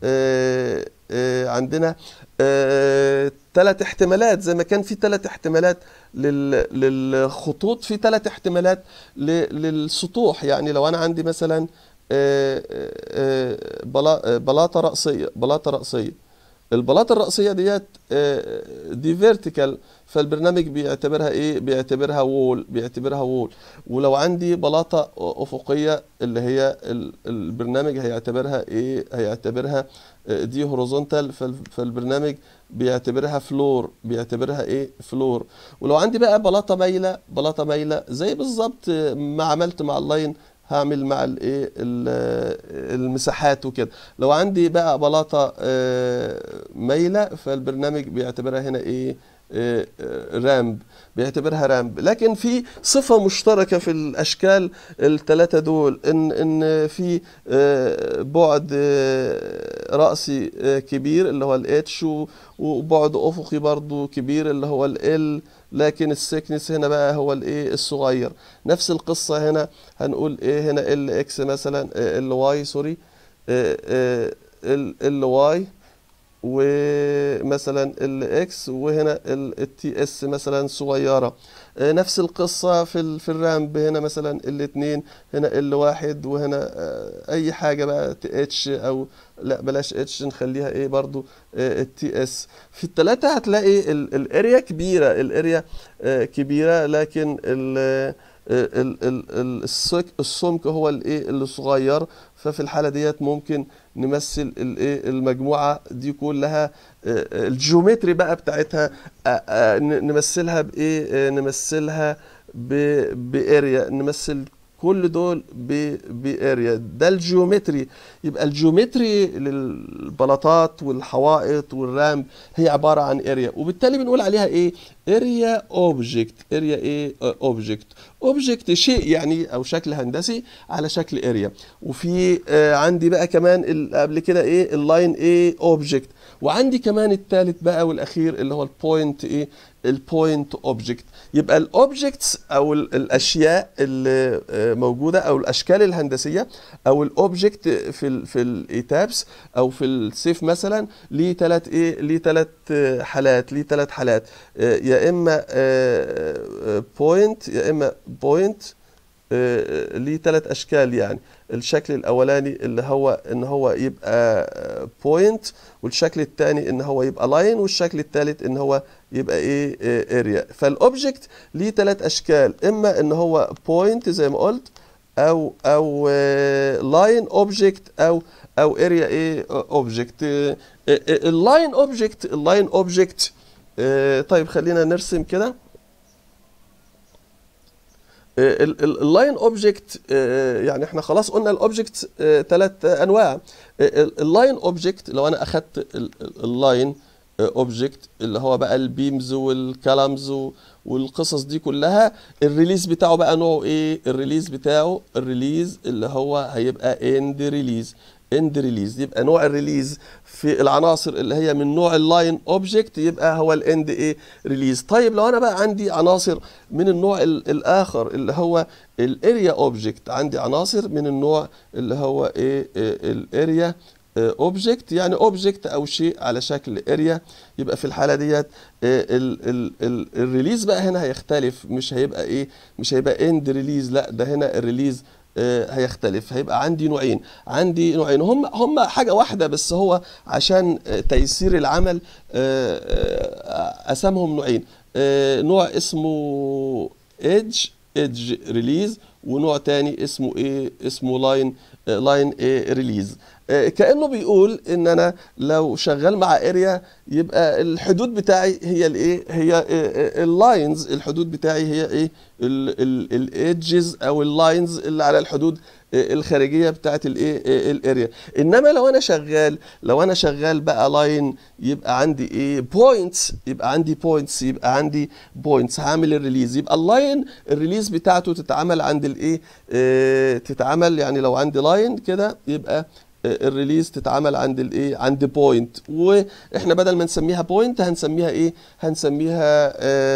Speaker 1: آه، آه، عندنا ثلاث احتمالات زي ما كان في ثلاث احتمالات لل- للخطوط في ثلاث احتمالات ل- للسطوح يعني لو انا عندي مثلا آه، آه، بلا- بلاطه رأسيه بلاطه رأسيه البلاطه الرأسيه ديت آه، دي فيرتيكال فالبرنامج بيعتبرها ايه بيعتبرها وول بيعتبرها وول ولو عندي بلاطه افقيه اللي هي ال- البرنامج هيعتبرها ايه هيعتبرها آه، دي هوريزونتال فالبرنامج بيعتبرها فلور بيعتبرها ايه فلور ولو عندي بقى بلاطه مايله بلاطه مايله زي بالظبط آه، ما عملت مع اللاين هعمل مع الايه ال- المساحات وكده لو عندي بقى بلاطه آه، مايله فالبرنامج بيعتبرها هنا ايه آه، آه، رامب بيعتبرها رامب لكن في صفة مشتركة في الأشكال الثلاثة دول إن إن في آه، بعد آه، رأسي آه، كبير اللي هو الاتش وبعد أفقي برضو كبير اللي هو ال لكن السكنس هنا بقى هو الايه الصغير نفس القصة هنا هنقول ايه هنا ال اكس مثلا ال واي سوري ال واي ومثلا الاكس وهنا التي اس مثلا صغيره آه، نفس القصه في ال- في الرامب هنا مثلا الاثنين هنا ال واحد وهنا آه، اي حاجه بقى تي اتش او لا بلاش اتش نخليها ايه برضو التي اس في الثلاثه هتلاقي ال- الاريا كبيره الاريا آه، كبيره لكن ال ال- ال- ال- السك- السمك هو الايه اللي صغير ففي الحاله ديت ممكن نمثل الايه المجموعه دي كلها آه، آه، الجيومتري بقى بتاعتها آه، آه، ن- نمثلها بايه آه، نمثلها ب- باريا نمثل كل دول ب- باريا ده الجيومتري يبقى الجيومتري للبلاطات والحوائط والرامب هي عباره عن اريا وبالتالي بنقول عليها ايه اريا اوبجكت اريا ايه اوبجكت اوبجكت شيء يعني او شكل هندسي على شكل اريا وفي آه عندي بقى كمان ال- قبل كده ايه اللاين ايه اوبجكت وعندي كمان الثالث بقى والاخير اللي هو البوينت ايه البوينت اوبجكت يبقى الاوبجكتس او ال- الاشياء اللي آه، موجوده او الاشكال الهندسيه او الاوبجكت في ال في الايتابس او في السيف مثلا ليه ثلاث ايه ليه ثلاث حالات ليه ثلاث حالات آه، يا اما بوينت يا اما بوينت ليه ثلاث اشكال يعني الشكل الاولاني اللي هو ان هو يبقى بوينت والشكل الثاني ان هو يبقى لاين والشكل الثالث ان هو يبقى ايه اريا فالاوبجكت ليه ثلاث اشكال اما ان هو بوينت زي ما قلت او او لاين اوبجكت او او اريا ايه اوبجكت اللاين اوبجكت اللاين اوبجكت طيب خلينا نرسم كده اللاين اوبجكت يعني احنا خلاص قلنا الاوبجكت ثلاث انواع اللاين اوبجكت لو انا اخدت اللاين اوبجكت اللي هو بقى البيمز والكلامز والقصص دي كلها الريليز بتاعه بقى نوعه ايه الريليز بتاعه الريليز اللي هو هيبقى اند ريليز اند ريليز يبقى نوع الريليز في العناصر اللي هي من نوع اللاين اوبجكت يبقى هو الاند ايه ريليز طيب لو انا بقى عندي عناصر من النوع ال- الاخر اللي هو الاريا اوبجكت عندي عناصر من النوع اللي هو ايه الاريا اوبجكت يعني اوبجكت او شيء على شكل اريا يبقى في الحاله ديت الريليز بقى هنا هيختلف مش هيبقى ايه مش هيبقى اند ريليز لا ده هنا الريليز آه، هيختلف هيبقى عندي نوعين عندي نوعين هم هم حاجه واحده بس هو عشان آه، تيسير العمل آه، آه، قسمهم نوعين آه، نوع اسمه ايدج ايدج ريليز ونوع تاني اسمه ايه اسمه لاين لاين ايه ريليز كانه بيقول ان انا لو شغال مع اريا يبقى الحدود بتاعي هي الايه هي اللاينز الحدود بتاعي هي ايه الايدجز او اللاينز اللي على الحدود الخارجيه بتاعت الايه الاريا انما لو انا شغال لو انا شغال بقى لاين يبقى عندي ايه بوينتس يبقى عندي بوينتس يبقى عندي بوينتس هعمل الريليز يبقى اللاين الريليز بتاعته تتعمل عند الايه آه، تتعمل يعني لو عندي لاين كده يبقى الريليز تتعمل عند الايه عند بوينت واحنا بدل ما نسميها بوينت هنسميها ايه هنسميها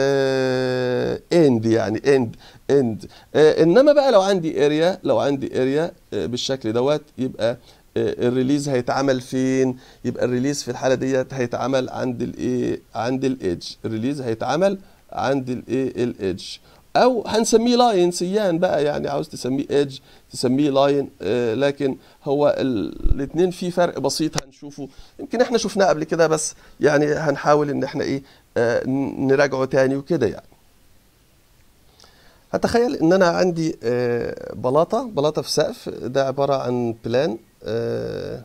Speaker 1: اند يعني اند اند انما بقى لو عندي اريا لو عندي اريا بالشكل دوت يبقى آه، الريليز هيتعمل فين يبقى الريليز في الحاله ديت هيتعمل عند الايه عند الايدج الريليز هيتعمل عند الايه الايدج او هنسميه لاين سيان بقى يعني عاوز تسميه ايدج تسميه لاين آه لكن هو الاثنين في فرق بسيط هنشوفه يمكن احنا شفناه قبل كده بس يعني هنحاول ان احنا ايه آه ن- نراجعه تاني وكده يعني هتخيل ان انا عندي آه بلاطه بلاطه في سقف ده عباره عن بلان آه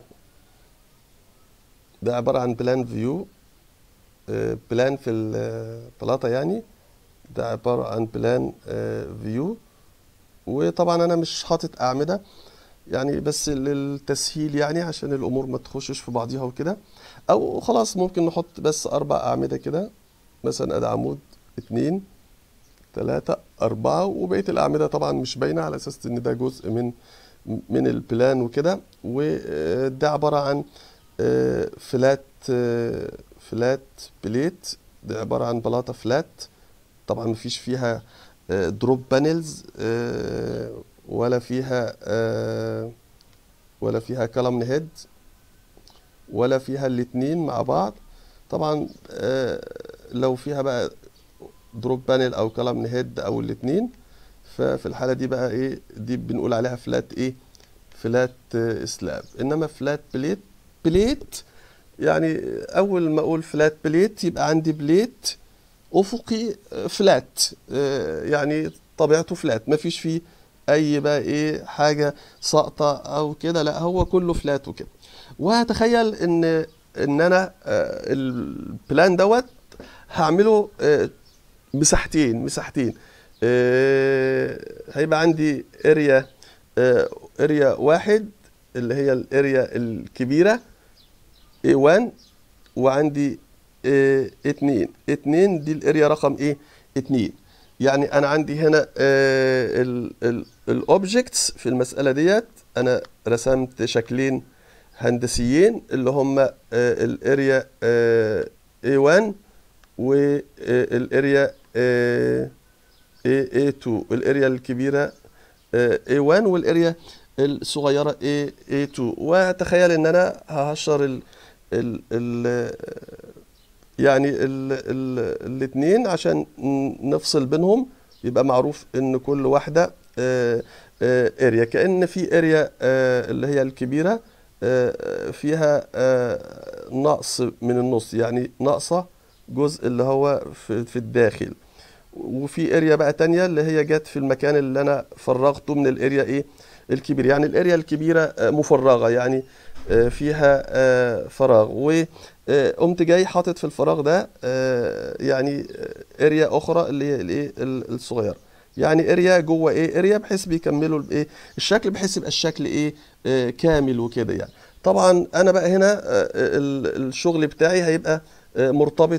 Speaker 1: ده عباره عن بلان فيو آه بلان في البلاطه يعني ده عبارة عن بلان فيو وطبعا انا مش حاطط اعمدة يعني بس للتسهيل يعني عشان الامور ما تخشش في بعضيها وكده او خلاص ممكن نحط بس اربع اعمدة كده مثلا ادي عمود اتنين تلاتة اربعة وبقية الاعمدة طبعا مش باينة على اساس ان ده جزء من من البلان وكده وده عبارة عن فلات فلات بليت ده عبارة عن بلاطة فلات طبعا مفيش فيها دروب بانلز ولا فيها ولا فيها كولمن هيد ولا فيها الاتنين مع بعض طبعا آه، لو فيها بقى دروب بانل او كولمن هيد او الاتنين ففي الحالة دي بقى ايه دي بنقول عليها فلات ايه فلات سلاب انما فلات بليت بليت يعني اول ما اقول فلات بليت يبقى عندي بليت افقي فلات يعني طبيعته فلات ما فيش فيه اي بقى ايه حاجه ساقطه او كده لا هو كله فلات وكده وهتخيل ان ان انا آه، البلان دوت هعمله آه، مساحتين مساحتين آه، هيبقى عندي اريا اريا واحد اللي هي الاريا الكبيره A1 وعندي اه اتنين اتنين دي الاريا رقم ايه اتنين يعني انا عندي هنا الاوبجكتس في المسألة ديت انا رسمت شكلين هندسيين اللي هم الاريا A1 والاريا A2 الاريا الكبيرة A1 والاريا الصغيرة A A2 وتخيل ان انا ههشر ال ال ال يعني الاثنين عشان نفصل بينهم يبقى معروف ان كل واحدة اريا كأن في اريا اللي هي الكبيرة فيها نقص من النص يعني ناقصة جزء اللي هو في, في الداخل وفي اريا بقى تانية اللي هي جت في المكان اللي انا فرغته من الاريا ايه الكبير يعني الاريا الكبيرة مفرغة يعني فيها فراغ وقمت جاي حاطط في الفراغ ده يعني اريا اخرى اللي هي الايه الصغيره يعني اريا جوه ايه اريا بحيث بيكملوا الايه الشكل بحيث يبقى الشكل ايه كامل وكده يعني طبعا انا بقى هنا الشغل بتاعي هيبقى مرتبط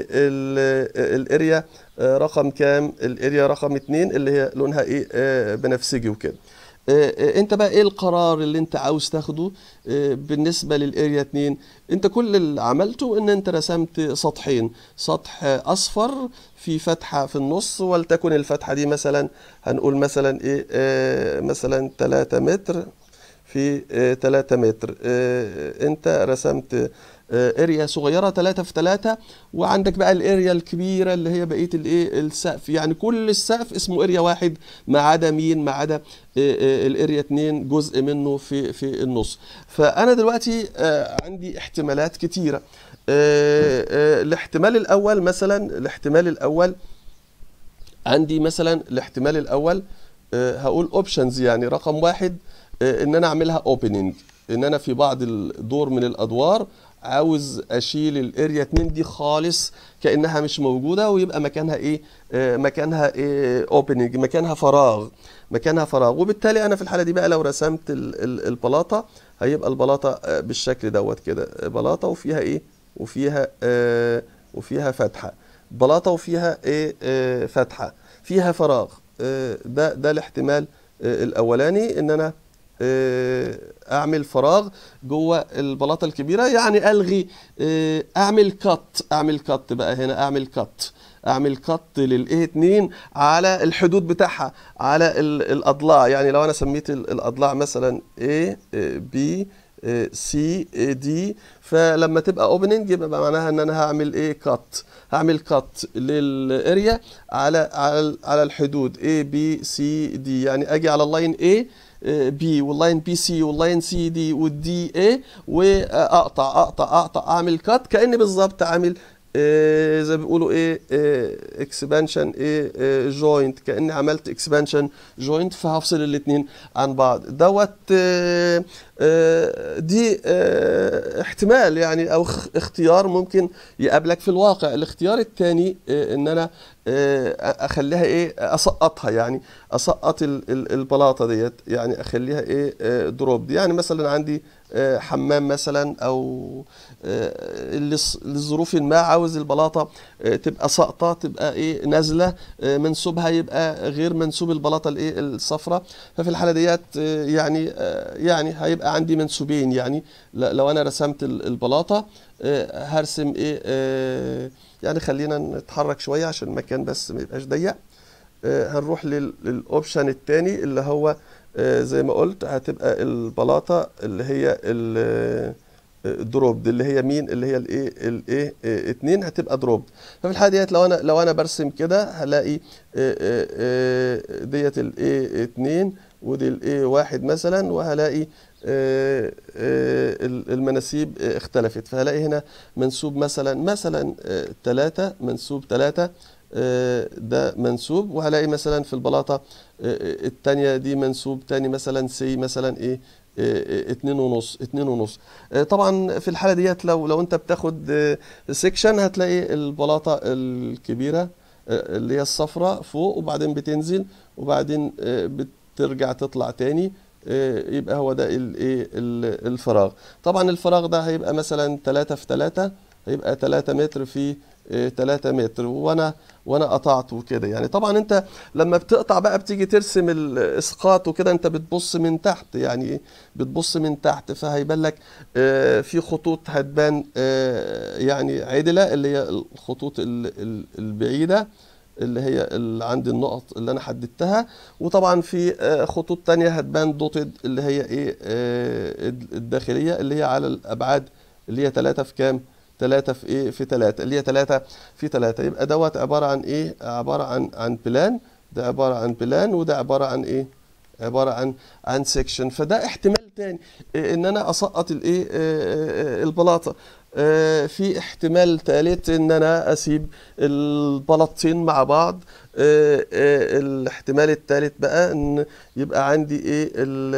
Speaker 1: بالاريا رقم كام الاريا رقم اتنين اللي هي لونها ايه بنفسجي وكده انت بقى ايه القرار اللي انت عاوز تاخده بالنسبة للاريا 2 انت كل اللي عملته ان انت رسمت سطحين سطح اصفر في فتحة في النص ولتكن الفتحة دي مثلا هنقول مثلا ايه اه مثلا 3 متر في اه 3 متر اه انت رسمت اريا صغيره 3 في 3 وعندك بقى الاريا الكبيره اللي هي بقيه الايه السقف يعني كل السقف اسمه اريا واحد ما عدا مين ما عدا الاريا 2 جزء منه في في النص فانا دلوقتي عندي احتمالات كتيره الاحتمال الاول مثلا الاحتمال الاول عندي مثلا الاحتمال الاول هقول اوبشنز يعني رقم واحد ان انا اعملها اوبننج ان انا في بعض الدور من الادوار عاوز اشيل الاريا 2 دي خالص كانها مش موجوده ويبقى مكانها ايه آه مكانها ايه اوبننج مكانها فراغ مكانها فراغ وبالتالي انا في الحاله دي بقى لو رسمت ال ال البلاطه هيبقى البلاطه آه بالشكل دوت كده بلاطه وفيها ايه وفيها آه وفيها فتحه بلاطه وفيها ايه آه فتحه فيها فراغ آه ده ده الاحتمال آه الاولاني ان انا اعمل فراغ جوه البلاطه الكبيره يعني الغي اعمل كات اعمل كات بقى هنا اعمل كات اعمل كات للايه 2 على الحدود بتاعها على الاضلاع يعني لو انا سميت الاضلاع مثلا A B C D فلما تبقى اوبننج يبقى معناها ان انا هعمل ايه كات هعمل كات للاريا على على على الحدود A B C D يعني اجي على اللاين A بي واللاين بي سي واللاين سي دي والدي اي واقطع اقطع اقطع اعمل كات كاني بالظبط عامل إيه زي ما بيقولوا ايه اكسبانشن ايه, إيه جوينت كاني عملت اكسبانشن جوينت فهفصل الاثنين عن بعض دوت إيه إيه دي احتمال يعني او اختيار ممكن يقابلك في الواقع الاختيار الثاني ان انا اخليها ايه اسقطها يعني اسقط البلاطه ديت يعني اخليها ايه دروب دي يعني مثلا عندي حمام مثلا او لظروف ما عاوز البلاطه تبقى ساقطه تبقى ايه نازله منسوبها يبقى غير منسوب البلاطه الايه الصفراء ففي الحاله ديت يعني يعني هيبقى عندي منسوبين يعني لو انا رسمت البلاطه هرسم ايه يعني خلينا نتحرك شويه عشان المكان بس ما يبقاش ضيق هنروح للاوبشن الثاني اللي هو آه، زي ما قلت هتبقى البلاطه اللي هي الدروب اللي هي مين اللي هي الايه الايه آه، اتنين هتبقى دروب ففي الحاله ديت لو انا لو انا برسم كده هلاقي آه، آه، آه، ديت الايه اتنين ودي الايه واحد مثلا وهلاقي آه، آه، المناسيب آه، اختلفت فهلاقي هنا منسوب مثلا مثلا ثلاثة منسوب ثلاثة ده منسوب وهلاقي مثلا في البلاطة آه، آه، التانية دي منسوب تاني مثلا سي مثلا ايه آه، اتنين ونص اتنين ونص آه، طبعا في الحالة ديت لو لو انت بتاخد سيكشن هتلاقي البلاطة الكبيرة آه، اللي هي الصفراء فوق وبعدين بتنزل وبعدين آه، بترجع تطلع تاني آه، يبقى هو ده الايه ال- الفراغ طبعا الفراغ ده هيبقى مثلا 3 في 3 هيبقى 3 متر في 3 متر وانا وانا قطعته كده يعني طبعا انت لما بتقطع بقى بتيجي ترسم الاسقاط وكده انت بتبص من تحت يعني إيه؟ بتبص من تحت فهيبان لك آه، في خطوط هتبان آه، يعني عدلة اللي هي الخطوط ال- ال- البعيدة اللي هي اللي عند النقط اللي انا حددتها وطبعا في آه، خطوط تانية هتبان دوتد اللي هي ايه آه، الداخلية اللي هي على الابعاد اللي هي 3 في كام 3 في ايه في 3 اللي هي 3 في 3 يبقى دوت عبارة عن ايه عبارة عن عن بلان ده عبارة عن بلان وده عبارة عن ايه عبارة عن عن سيكشن فده احتمال تاني إيه ان انا اسقط الايه آه، آه، البلاطة آه، في احتمال ثالث ان انا اسيب البلاطتين مع بعض آه، آه، الاحتمال الثالث بقى ان يبقى عندي ايه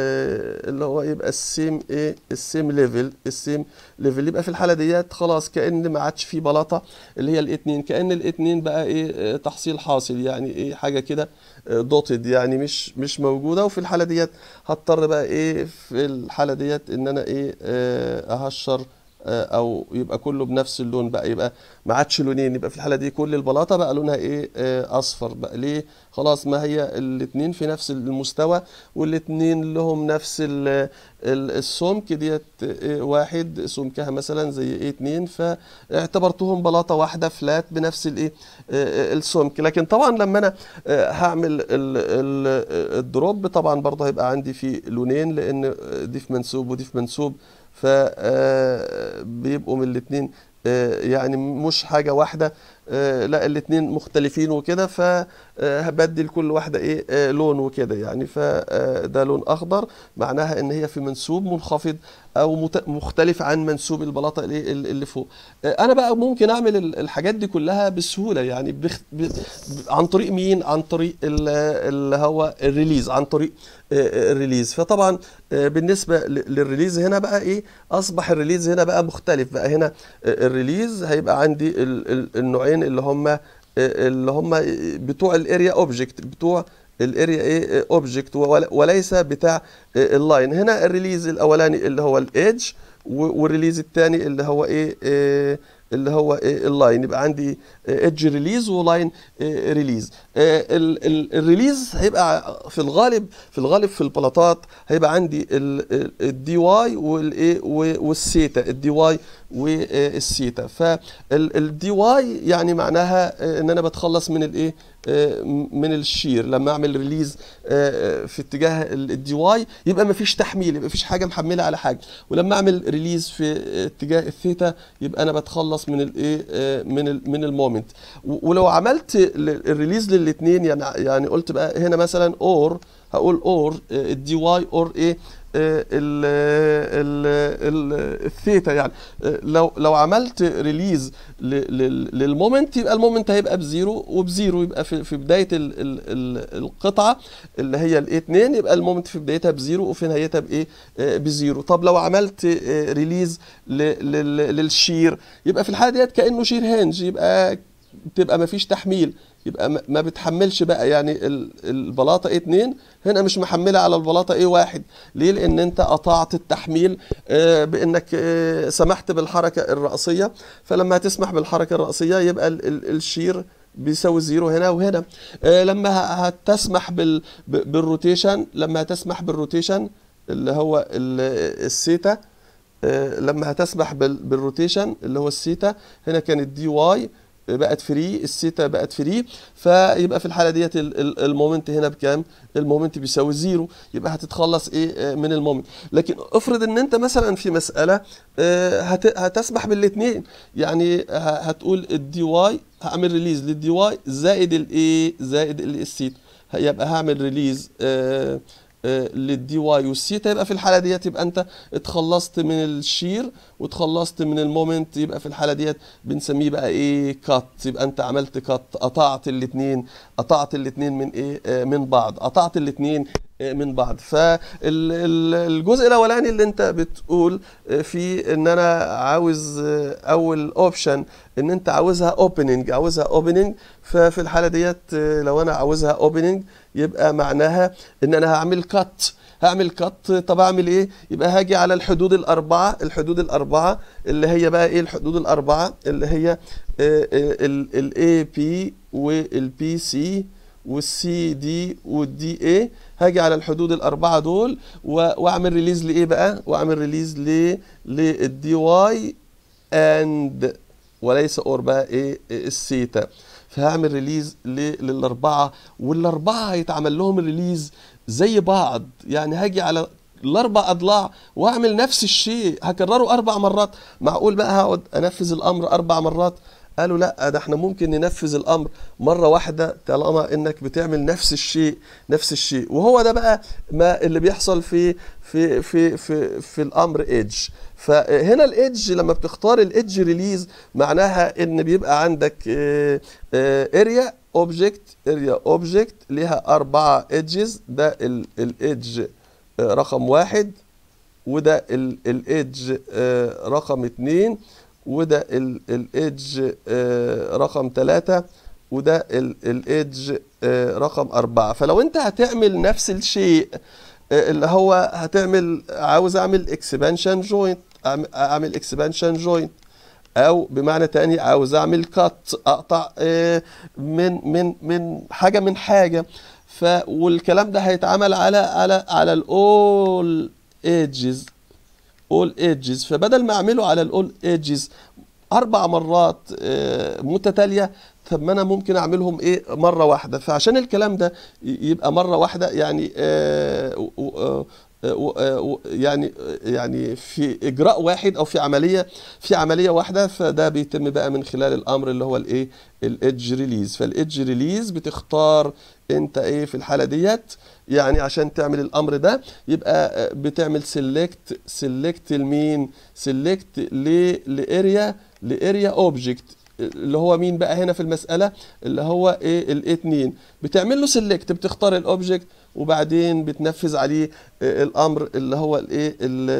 Speaker 1: ال- اللي هو يبقى السيم ايه السيم ليفل السيم ليفل يبقى في الحاله ديت خلاص كأن ما عادش في بلاطه اللي هي الاتنين كأن الاتنين بقى ايه آه، تحصيل حاصل يعني ايه حاجه كده دوتد يعني مش مش موجوده وفي الحاله ديت هضطر بقى ايه في الحاله ديت ان انا ايه آه، اهشر آه، او يبقى كله بنفس اللون بقى يبقى ما عادش لونين يبقى في الحاله دي كل البلاطه بقى لونها ايه آه، اصفر بقى ليه خلاص ما هي الاتنين في نفس المستوى والاتنين لهم نفس ال- ال- السمك ديت آه، واحد سمكها مثلا زي ايه اتنين فاعتبرتهم بلاطه واحده فلات بنفس الايه آه، آه، السمك لكن طبعا لما انا آه، هعمل ال- ال- الدروب طبعا برضه هيبقى عندي فيه لونين لان دي في منسوب ودي في منسوب فبيبقوا من الاتنين آه، يعني مش حاجة واحدة آه، لا الاتنين مختلفين وكده فهبدل كل واحدة ايه آه، لون وكده يعني فده لون اخضر معناها ان هي في منسوب منخفض او مت- مختلف عن منسوب البلاطة اللي اللي فوق آه، انا بقى ممكن اعمل ال- الحاجات دي كلها بسهولة يعني بخ... ب... ب- عن طريق مين عن طريق ال- اللي هو الريليز عن طريق آه، الريليز فطبعا آه، بالنسبة ل- للريليز هنا بقى ايه اصبح الريليز هنا بقى مختلف بقى هنا آه، الريليز هيبقى عندي ال- ال- النوعين اللي هم اللي هم بتوع الاريا اوبجكت بتوع الاريا ايه اوبجكت وليس بتاع اللاين هنا الريليز الاولاني اللي هو الايدج والريليز الثاني اللي هو ايه آه، اللي هو ايه اللاين يبقى عندي ايدج ريليز ولاين ريليز الريليز هيبقى في الغالب في الغالب في البلاطات هيبقى عندي الدي واي والايه والسيتا الدي واي والسيتا فالدي واي يعني معناها آه، ان انا بتخلص من الايه آه، من الشير لما اعمل ريليز آه، في اتجاه الدي واي يبقى ما فيش تحميل يبقى مفيش حاجه محمله على حاجه ولما اعمل ريليز في اتجاه الثيتا يبقى انا بتخلص من الايه آه، من ال من المومنت و- ولو عملت ال- الريليز للاثنين يعني يعني قلت بقى هنا مثلا اور هقول اور الدي واي اور ايه آه، ال ال ال الثيتا يعني آه، لو لو عملت ريليز للمومنت يبقى المومنت هيبقى بزيرو وبزيرو يبقى في في بدايه ال ال ال القطعه اللي هي الاي 2 يبقى المومنت في بدايتها بزيرو وفي نهايتها بايه آه، بزيرو طب لو عملت آه، ريليز ل- لل- للشير يبقى في الحاله ديت كانه شير هنج يبقى تبقى ما فيش تحميل يبقى ما- ما بتحملش بقى يعني ال- البلاطه ايه 2 هنا مش محمله على البلاطه ايه 1 ليه لان انت قطعت التحميل آه، بانك آه، سمحت بالحركه الرأسيه فلما هتسمح بالحركه الرأسيه يبقى ال- ال- الشير بيساوي زيرو هنا وهنا آه، لما ه- هتسمح بال ب- بالروتيشن لما هتسمح بالروتيشن اللي هو ال- السيتا آه، لما هتسمح بال- بالروتيشن اللي هو السيتا هنا كانت دي واي بقت فري الثيتا بقت فري فيبقى في الحاله ديت ال- ال- المومنت هنا بكام المومنت بيساوي زيرو يبقى هتتخلص ايه آه، من المومنت لكن افرض ان انت مثلا في مساله آه، هت- هتسمح بالاثنين يعني ه- هتقول الدي واي هعمل ريليز للدي واي زائد الايه زائد الثيتا يبقى هعمل ريليز آه آه، للدي واي والسيتا يبقى في الحاله ديت يبقى انت اتخلصت من الشير واتخلصت من المومنت يبقى في الحاله ديت بنسميه بقى ايه كات يبقى انت عملت كات قطعت الاثنين قطعت الاثنين من ايه آه، من بعض قطعت الاثنين من بعض فالجزء الاولاني اللي انت بتقول آه، فيه ان انا عاوز آه، اول اوبشن ان انت عاوزها اوبننج عاوزها اوبننج ففي الحاله ديت آه، لو انا عاوزها اوبننج يبقى معناها ان انا هعمل كات هعمل كات طب اعمل ايه يبقى هاجي على الحدود الاربعه الحدود الاربعه اللي هي بقى ايه الحدود الاربعه اللي هي الاي بي والبي سي والسي دي والدي اي هاجي على الحدود الاربعه دول و- واعمل ريليز لايه بقى واعمل ريليز ل للدي واي اند وليس اور بقى ايه السيتا فهعمل ريليز ل- للاربعه والاربعه هيتعمل لهم ريليز زي بعض يعني هاجي على الاربع اضلاع واعمل نفس الشيء هكرره اربع مرات معقول بقى هقعد انفذ الامر اربع مرات قالوا لا ده احنا ممكن ننفذ الامر مره واحده طالما انك بتعمل نفس الشيء نفس الشيء وهو ده بقى ما اللي بيحصل في في في في في الامر ايدج فهنا الايدج لما بتختار الايدج ريليز معناها ان بيبقى عندك اريا اوبجكت اريا اوبجكت ليها اربعه ايدجز ده الايدج رقم واحد وده الايدج رقم اتنين وده الايدج رقم ثلاثة وده الايدج رقم أربعة فلو انت هتعمل نفس الشيء آه، اللي هو هتعمل عاوز اعمل اكسبانشن جوينت اعمل اكسبانشن جوينت او بمعنى تاني عاوز اعمل كات اقطع آه، من من من حاجه من حاجه ف والكلام ده هيتعمل على على على الاول ايدجز اول ايدجز فبدل ما اعمله على الاول ايدجز اربع مرات آه، متتاليه طب ما انا ممكن اعملهم ايه مره واحده فعشان الكلام ده ي- يبقى مره واحده يعني آه، و- و- آه، و- آه، و- يعني يعني في اجراء واحد او في عمليه في عمليه واحده فده بيتم بقى من خلال الامر اللي هو الايه الايدج ريليز فالايدج ريليز بتختار انت ايه في الحاله ديت يعني عشان تعمل الامر ده يبقى آه، بتعمل سيلكت سيلكت لمين سيلكت لاريا لاريا اوبجكت اللي هو مين بقى هنا في المسألة اللي هو ايه الاي 2 بتعمل له سيلكت بتختار الاوبجكت وبعدين بتنفذ عليه آه، الامر اللي هو الايه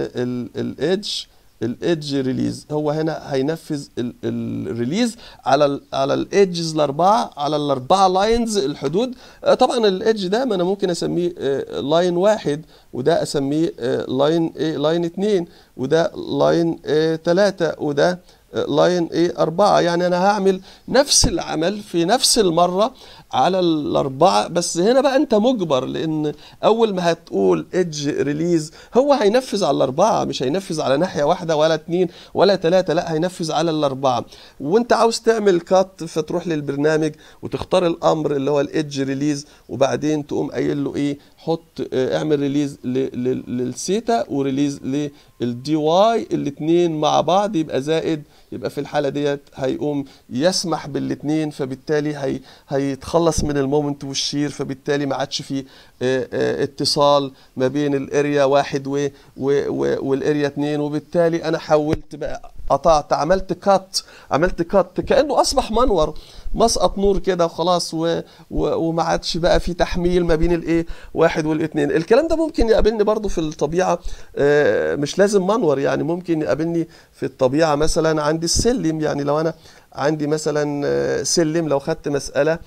Speaker 1: الايدج الايدج ريليز هو هنا هينفذ الريليز على ال على الايدجز الاربعه على الاربعه لاينز الحدود آه، طبعا الايدج ده ما انا ممكن اسميه لاين واحد وده اسميه لاين ايه لاين اتنين وده لاين ثلاثة وده لاين ايه أربعة يعني أنا هعمل نفس العمل في نفس المرة على الأربعة بس هنا بقى أنت مجبر لأن أول ما هتقول ايدج ريليز هو هينفذ على الأربعة مش هينفذ على ناحية واحدة ولا اتنين ولا تلاتة لا هينفذ على الأربعة وأنت عاوز تعمل كات فتروح للبرنامج وتختار الأمر اللي هو الايدج ريليز وبعدين تقوم قايل له إيه حط آه، اعمل ريليز ل- ل- للسيتا وريليز للدي واي الاثنين مع بعض يبقى زائد يبقى في الحاله ديت هيقوم يسمح بالاثنين فبالتالي هي هيتخلص من المومنت والشير فبالتالي ما عادش في آه، آه، اتصال ما بين الاريا واحد و و و والاريا اتنين وبالتالي انا حولت بقى قطعت عملت كات عملت كات كانه اصبح منور مسقط نور كده وخلاص و... و... وما عادش بقى في تحميل ما بين الايه واحد والاثنين الكلام ده ممكن يقابلني برضو في الطبيعه آه، مش لازم منور يعني ممكن يقابلني في الطبيعه مثلا عندي السلم يعني لو انا عندي مثلا آه، سلم لو خدت مساله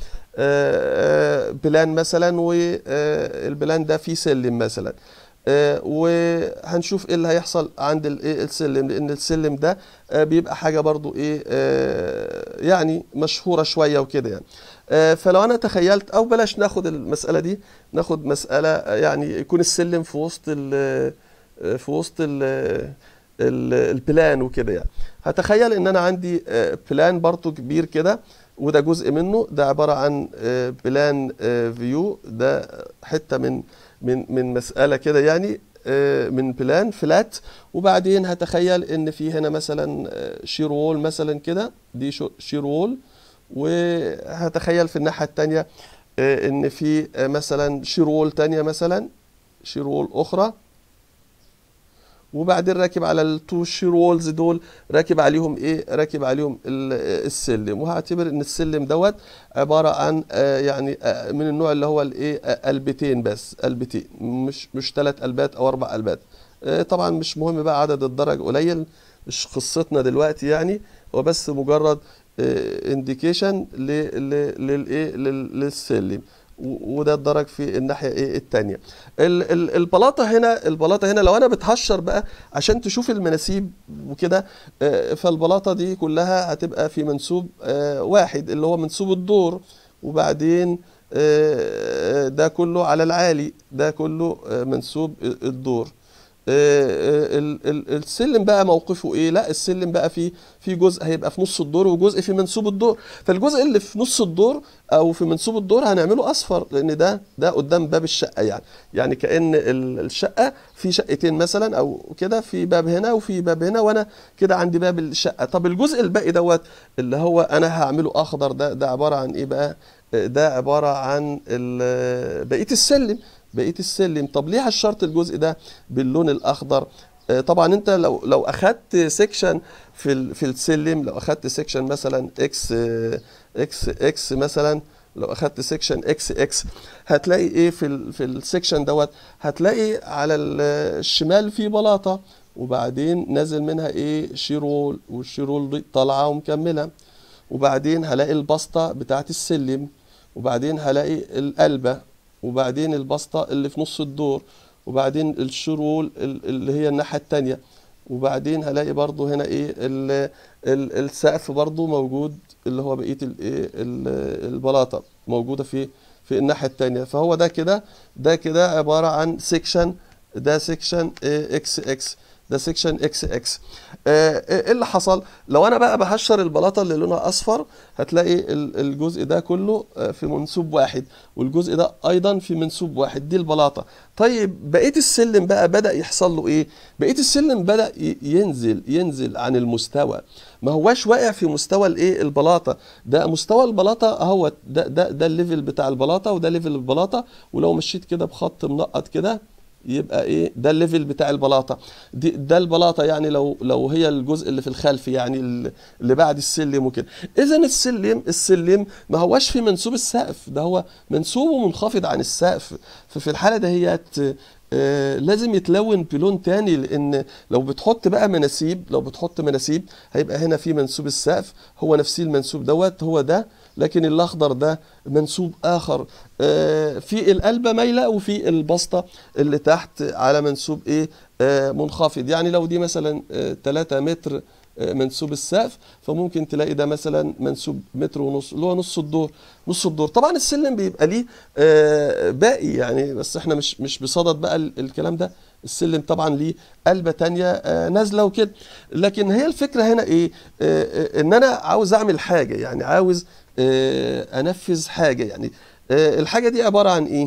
Speaker 1: آه، آه، بلان مثلا والبلان ده فيه سلم مثلا آه، وهنشوف ايه اللي هيحصل عند الايه السلم لان السلم ده آه، بيبقى حاجه برضو ايه آه، يعني مشهوره شويه وكده يعني آه، فلو انا تخيلت او بلاش ناخد المساله دي ناخد مساله آه، يعني يكون السلم في وسط ال- آه، في وسط ال- ال- البلان وكده يعني هتخيل ان انا عندي آه، بلان برضو كبير كده وده جزء منه ده عبارة عن آه، بلان آه، فيو ده حتة من من من مسألة كده يعني آه، من بلان فلات وبعدين هتخيل ان في هنا مثلا آه، شير وول مثلا كده دي شو- شير وول وهتخيل في الناحية التانية آه، ان في آه، مثلا شير وول تانية مثلا شير وول اخرى وبعدين راكب على التو شير وولز دول راكب عليهم ايه راكب عليهم ال- السلم وهعتبر ان السلم دوت عباره عن آه، يعني آه، من النوع اللي هو الايه آه، قلبتين بس قلبتين مش مش ثلاث قلبات او اربع قلبات آه، طبعا مش مهم بقى عدد الدرج قليل مش قصتنا دلوقتي يعني هو بس مجرد انديكيشن للايه لل- للسلم و- وده الدرج في الناحيه ايه التانيه ال- ال- البلاطه هنا البلاطه هنا لو انا بتهشر بقى عشان تشوف المناسيب وكده آه، فالبلاطه دي كلها هتبقى في منسوب آه، واحد اللي هو منسوب الدور وبعدين آه، ده كله على العالي ده كله آه، منسوب الدور آه، ال- ال- السلم بقى موقفه ايه لا السلم بقى في في جزء هيبقى في نص الدور وجزء في منسوب الدور فالجزء اللي في نص الدور او في منسوب الدور هنعمله اصفر لان ده ده قدام باب الشقه يعني يعني كأن ال- الشقه في شقتين مثلا او كده في باب هنا وفي باب هنا وانا كده عندي باب الشقه طب الجزء الباقي دوت اللي هو انا هعمله اخضر ده ده عباره عن ايه بقى ده عباره عن ال- بقيه السلم بقيه السلم طب ليه هشرت الجزء ده باللون الاخضر آه، طبعا انت لو لو اخدت سيكشن في ال- في السلم لو اخدت سيكشن مثلا اكس آه، اكس اكس مثلا لو اخدت سيكشن اكس اكس هتلاقي ايه في ال في السيكشن دوت هتلاقي على ال- الشمال في بلاطه وبعدين نازل منها ايه شيرول والشيرول دي طالعه ومكمله وبعدين هلاقي البسطه بتاعت السلم وبعدين هلاقي القلبه وبعدين البسطه اللي في نص الدور وبعدين الشرول ال- اللي هي الناحيه التانيه وبعدين هلاقي برضو هنا ايه ال- ال- السقف برضو موجود اللي هو بقيه الايه ال- البلاطه موجوده في في الناحيه التانيه فهو ده كده ده كده عباره عن سيكشن ده سيكشن اكس اكس ده سيكشن اكس اكس ايه اللي حصل لو انا بقى بهشر البلاطه اللي لونها اصفر هتلاقي ال- الجزء ده كله آه، في منسوب واحد والجزء ده ايضا في منسوب واحد دي البلاطه طيب بقيه السلم بقى بدا يحصل له ايه بقيه السلم بدا ي- ينزل ينزل عن المستوى ما هواش واقع في مستوى الايه البلاطه ده مستوى البلاطه اهو ده ده ده الليفل بتاع البلاطه وده ليفل البلاطه ولو مشيت كده بخط منقط كده يبقى ايه ده الليفل بتاع البلاطه دي ده البلاطه يعني لو لو هي الجزء اللي في الخلف يعني ال- اللي بعد السلم وكده اذا السلم السلم ما هواش في منسوب السقف ده هو منسوبه منخفض عن السقف ففي الحاله دهيت آه، لازم يتلون بلون تاني لان لو بتحط بقى مناسيب لو بتحط مناسيب هيبقى هنا في منسوب السقف هو نفسي المنسوب دوت هو ده لكن الاخضر ده منسوب اخر آه، في القلبه مايله وفي البسطه اللي تحت على منسوب ايه آه، منخفض يعني لو دي مثلا 3 متر آه، منسوب السقف فممكن تلاقي ده مثلا منسوب متر ونص اللي هو نص الدور نص الدور طبعا السلم بيبقى ليه آه، باقي يعني بس احنا مش مش بصدد بقى ال- الكلام ده السلم طبعا ليه قلبة تانية آه، نازلة وكده لكن هي الفكرة هنا ايه آه، آه، ان انا عاوز اعمل حاجة يعني عاوز آه، انفذ حاجة يعني آه، الحاجة دي عبارة عن ايه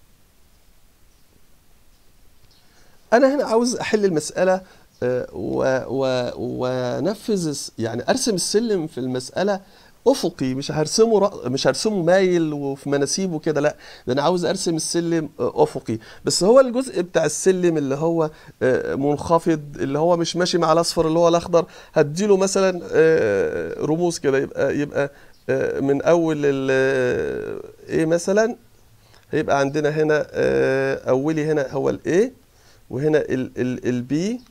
Speaker 1: انا هنا عاوز احل المسألة آه، و- و- وانفذ الس- يعني ارسم السلم في المسألة افقي مش هرسمه رأ- مش هرسمه مايل وفي مناسيب وكده لا ده انا عاوز ارسم السلم آه، افقي بس هو الجزء بتاع السلم اللي هو آه، منخفض اللي هو مش ماشي مع الاصفر اللي هو الاخضر هديله مثلا آه، رموز كده يبقى يبقى آه، من اول ال- ايه مثلا هيبقى عندنا هنا آه، اولي هنا هو الاي وهنا البي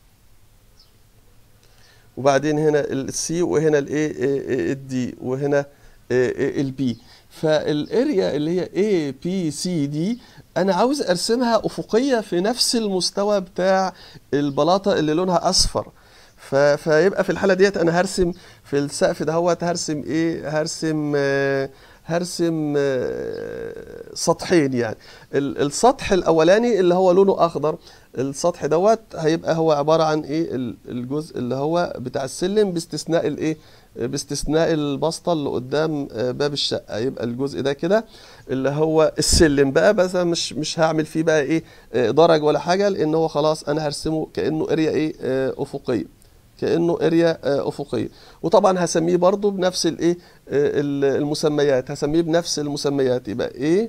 Speaker 1: وبعدين هنا السي وهنا الاي الدي وهنا البي فالاريا اللي هي اي بي سي دي انا عاوز ارسمها افقيه في نفس المستوى بتاع البلاطه اللي لونها اصفر ف... فيبقى في الحاله ديت انا هرسم في السقف دهوت هرسم ايه هرسم آه هرسم آه، سطحين يعني ال- السطح الاولاني اللي هو لونه اخضر السطح دوت هيبقى هو عباره عن ايه ال- الجزء اللي هو بتاع السلم باستثناء الايه باستثناء البسطه اللي قدام آه، باب الشقه يبقى الجزء ده كده اللي هو السلم بقى بس أنا مش مش هعمل فيه بقى ايه آه، درج ولا حاجه لان هو خلاص انا هرسمه كانه اريا ايه آه، افقيه كانه اريا آه، افقيه وطبعا هسميه برضو بنفس الايه آه، ال- المسميات هسميه بنفس المسميات يبقى ايه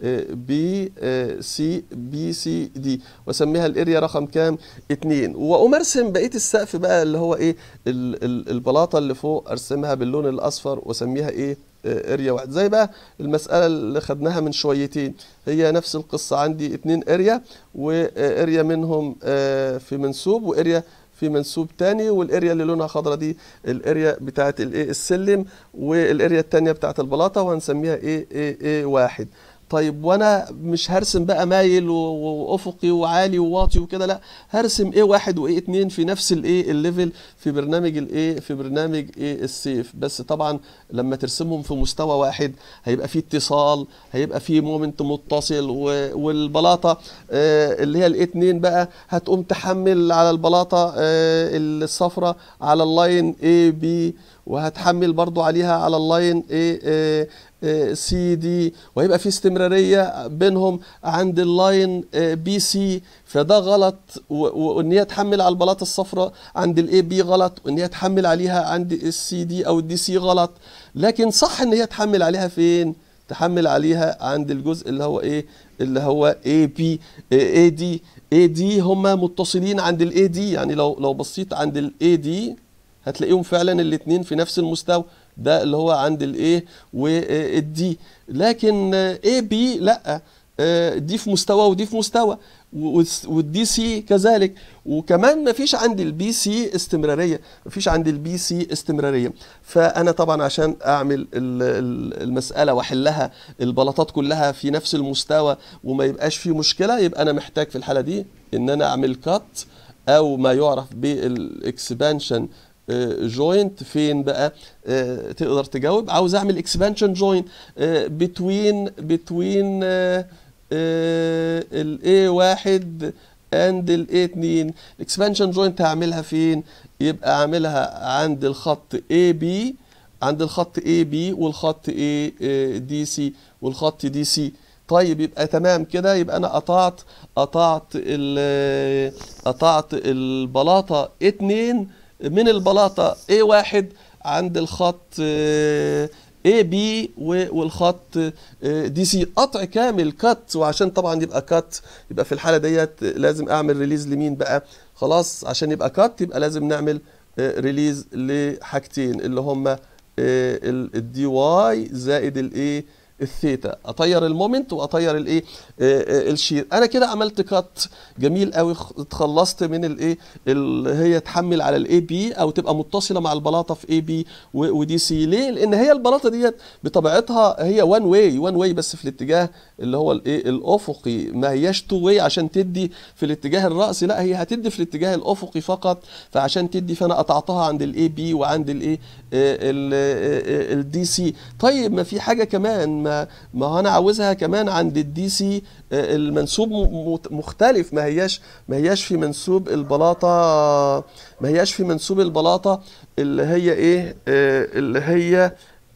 Speaker 1: بي سي بي سي دي واسميها الاريا رقم كام اتنين واقوم ارسم بقيه السقف بقى اللي هو ايه ال- ال- البلاطه اللي فوق ارسمها باللون الاصفر واسميها ايه آه، اريا واحد زي بقى المساله اللي خدناها من شويتين هي نفس القصه عندي اتنين اريا واريا منهم آه، في منسوب واريا في منسوب تاني والاريا اللي لونها خضرا دي الاريا بتاعت الايه السلم والاريا التانية بتاعت البلاطه وهنسميها ايه ايه ايه واحد طيب وانا مش هرسم بقى مايل و- وافقي وعالي وواطي وكده لا هرسم ايه واحد وايه اتنين في نفس الايه الليفل في برنامج الايه في برنامج ايه السيف بس طبعا لما ترسمهم في مستوى واحد هيبقى في اتصال هيبقى في مومنت متصل و- والبلاطه آه، اللي هي الايه اتنين بقى هتقوم تحمل على البلاطه آه، الصفراء على اللاين اي بي وهتحمل برضو عليها على اللاين ايه سي دي وهيبقى في استمراريه بينهم عند اللاين بي سي فده غلط و- و- وان هي تحمل على البلاطه الصفراء عند الاي بي غلط وان هي تحمل عليها عند السي دي او الدي سي غلط لكن صح ان هي تحمل عليها فين تحمل عليها عند الجزء اللي هو ايه اللي هو اي بي اي دي اي دي هما متصلين عند الاي دي يعني لو لو بصيت عند الاي دي هتلاقيهم فعلا الاثنين في نفس المستوى ده اللي هو عند الايه والدي لكن اي بي لا آه، دي في مستوى ودي في مستوى والدي سي كذلك وكمان ما فيش عند البي سي استمراريه ما فيش عند البي سي استمراريه فانا طبعا عشان اعمل ال- ال- المساله واحلها البلاطات كلها في نفس المستوى وما يبقاش في مشكله يبقى انا محتاج في الحاله دي ان انا اعمل كات او ما يعرف بالاكسبانشن جوينت فين بقى آه، تقدر تجاوب عاوز اعمل اكسبانشن جوينت بتوين بتوين الاي واحد اند الاي 2 الاكسبانشن جوينت هعملها فين يبقى اعملها عند الخط اي بي عند الخط اي بي والخط اي دي سي والخط دي سي طيب يبقى تمام كده يبقى انا قطعت قطعت ال- قطعت البلاطه اتنين من البلاطه اي واحد عند الخط اي بي والخط دي سي قطع كامل كات وعشان طبعا يبقى كات يبقى في الحاله ديت لازم اعمل ريليز لمين بقى خلاص عشان يبقى كات يبقى لازم نعمل ريليز لحاجتين اللي هما الدي واي زائد الايه الثيتا اطير المومنت واطير الايه آه، آه، الشير انا كده عملت كات جميل قوي خ- اتخلصت من الايه اللي هي تحمل على الاي بي او تبقى متصله مع البلاطه في اي بي ودي سي ليه لان هي البلاطه ديت بطبيعتها هي وان واي وان واي بس في الاتجاه اللي هو الايه الافقي ما هياش تو واي عشان تدي في الاتجاه الراسي لا هي هتدي في الاتجاه الافقي فقط فعشان تدي فانا قطعتها عند الاي بي وعند الايه الدي سي طيب ما في حاجه كمان ما ما هو انا عاوزها كمان عند الدي سي المنسوب م- مت- مختلف ما هياش ما هياش في منسوب البلاطه ما هياش في منسوب البلاطه اللي هي ايه آه، اللي هي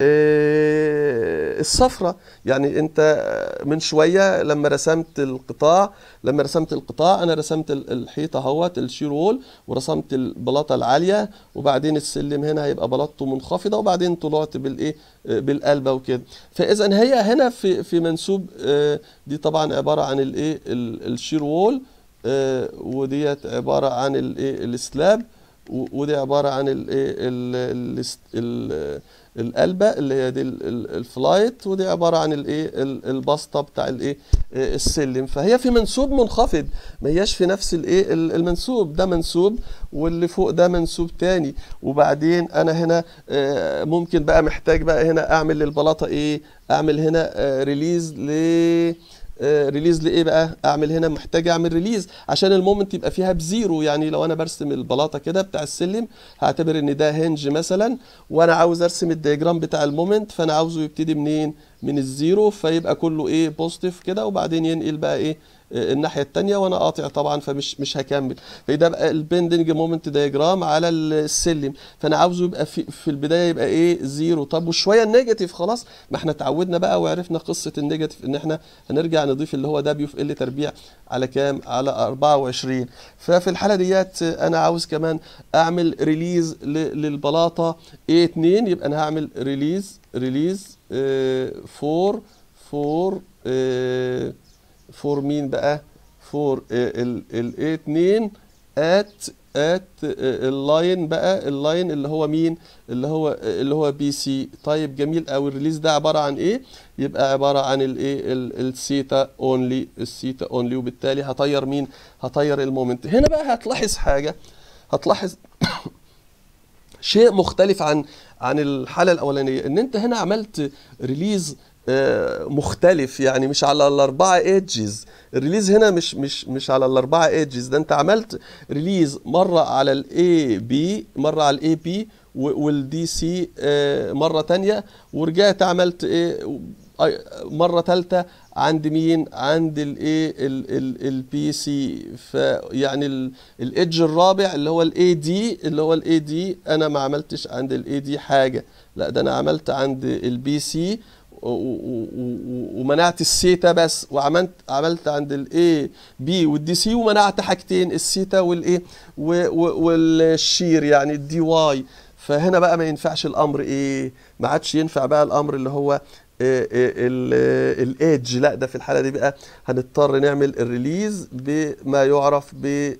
Speaker 1: آه، الصفرة يعني انت من شوية لما رسمت القطاع لما رسمت القطاع انا رسمت ال- الحيطة اهوت الشير وول ورسمت البلاطة العالية وبعدين السلم هنا هيبقى بلاطته منخفضة وبعدين طلعت بالايه آه، بالقلبة وكده فاذا هي هنا في في منسوب آه، دي طبعا عبارة عن الايه ال- الشير وول آه، وديت عبارة عن الايه السلاب و- ودي عبارة عن الايه ال- ال- ال- القلبة اللي هي دي ال- ال- الفلايت ودي عبارة عن الايه ال- البسطة بتاع الايه آه، السلم فهي في منسوب منخفض ما هياش في نفس الايه ال- المنسوب ده منسوب واللي فوق ده منسوب تاني وبعدين انا هنا آه، ممكن بقى محتاج بقى هنا اعمل للبلاطة ايه اعمل هنا آه، ريليز ل ريليز لايه بقى اعمل هنا محتاج اعمل ريليز عشان المومنت يبقى فيها بزيرو يعني لو انا برسم البلاطه كده بتاع السلم هعتبر ان ده هنج مثلا وانا عاوز ارسم الدياجرام بتاع المومنت فانا عاوزه يبتدي منين من الزيرو فيبقى كله ايه بوزيتيف كده وبعدين ينقل بقى ايه الناحيه الثانيه وانا قاطع طبعا فمش مش هكمل فده بقى البندنج مومنت دايجرام على السلم فانا عاوزه يبقى في, في البدايه يبقى ايه زيرو طب وشويه النيجاتيف خلاص ما احنا اتعودنا بقى وعرفنا قصه النيجاتيف ان احنا هنرجع نضيف اللي هو دبليو في ال تربيع على كام على 24 ففي الحاله ديت انا عاوز كمان اعمل ريليز للبلاطه ايه 2 يبقى انا هعمل ريليز ريليز فور فور فور مين بقى فور ال A2 ات ات اللاين بقى اللاين اللي هو مين اللي هو اللي هو بي سي طيب جميل قوي الريليز ده عباره عن ايه يبقى عباره عن الايه السيتا اونلي السيتا اونلي وبالتالي هطير مين هطير المومنت هنا بقى هتلاحظ حاجه هتلاحظ شيء مختلف عن عن الحاله الاولانيه ان انت هنا عملت ريليز مختلف يعني مش على الاربعه ايدجز الريليز هنا مش مش مش على الاربعه ايدجز ده انت عملت ريليز مره على الاي بي مره على الاي بي والدي سي مره تانية ورجعت عملت ايه مره ثالثه عند مين عند الايه البي سي فيعني الايدج الرابع اللي هو الاي دي اللي هو الاي دي انا ما عملتش عند الاي دي حاجه لا ده انا عملت عند البي سي ومنعت السيتا بس وعملت عملت عند الاي بي والدي سي ومنعت حاجتين السيتا والايه والشير يعني الدي واي فهنا بقى ما ينفعش الامر ايه ما عادش ينفع بقى الامر اللي هو الايدج لا ده في الحاله دي بقى هنضطر نعمل الريليز بما يعرف ب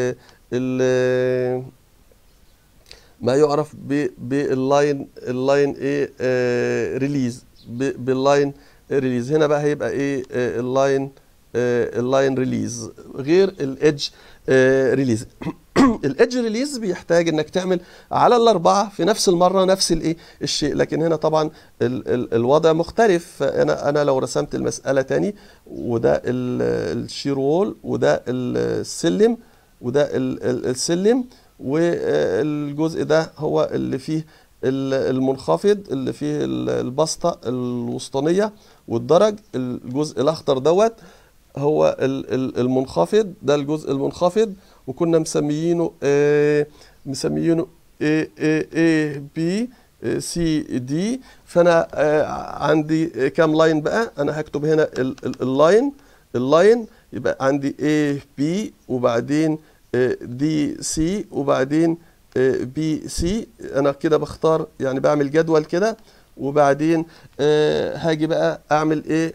Speaker 1: ما يعرف باللاين اللاين ايه ريليز باللاين ريليز هنا بقى هيبقى ايه اللاين اللاين ريليز غير الايدج ريليز الايدج ريليز بيحتاج انك تعمل على الاربعه في نفس المره نفس الايه الشيء لكن هنا طبعا ال ال الوضع مختلف انا انا لو رسمت المساله تاني وده الشير وول وده السلم وده السلم والجزء ده هو اللي فيه المنخفض اللي فيه البسطة الوسطانية والدرج الجزء الأخضر دوت هو المنخفض ده الجزء المنخفض وكنا مسميينه آه مسميينه A A A B C D فأنا آه عندي كام لاين بقى أنا هكتب هنا اللاين اللاين يبقى عندي A B وبعدين دي سي وبعدين بي سي انا كده بختار يعني بعمل جدول كده وبعدين هاجي بقى اعمل ايه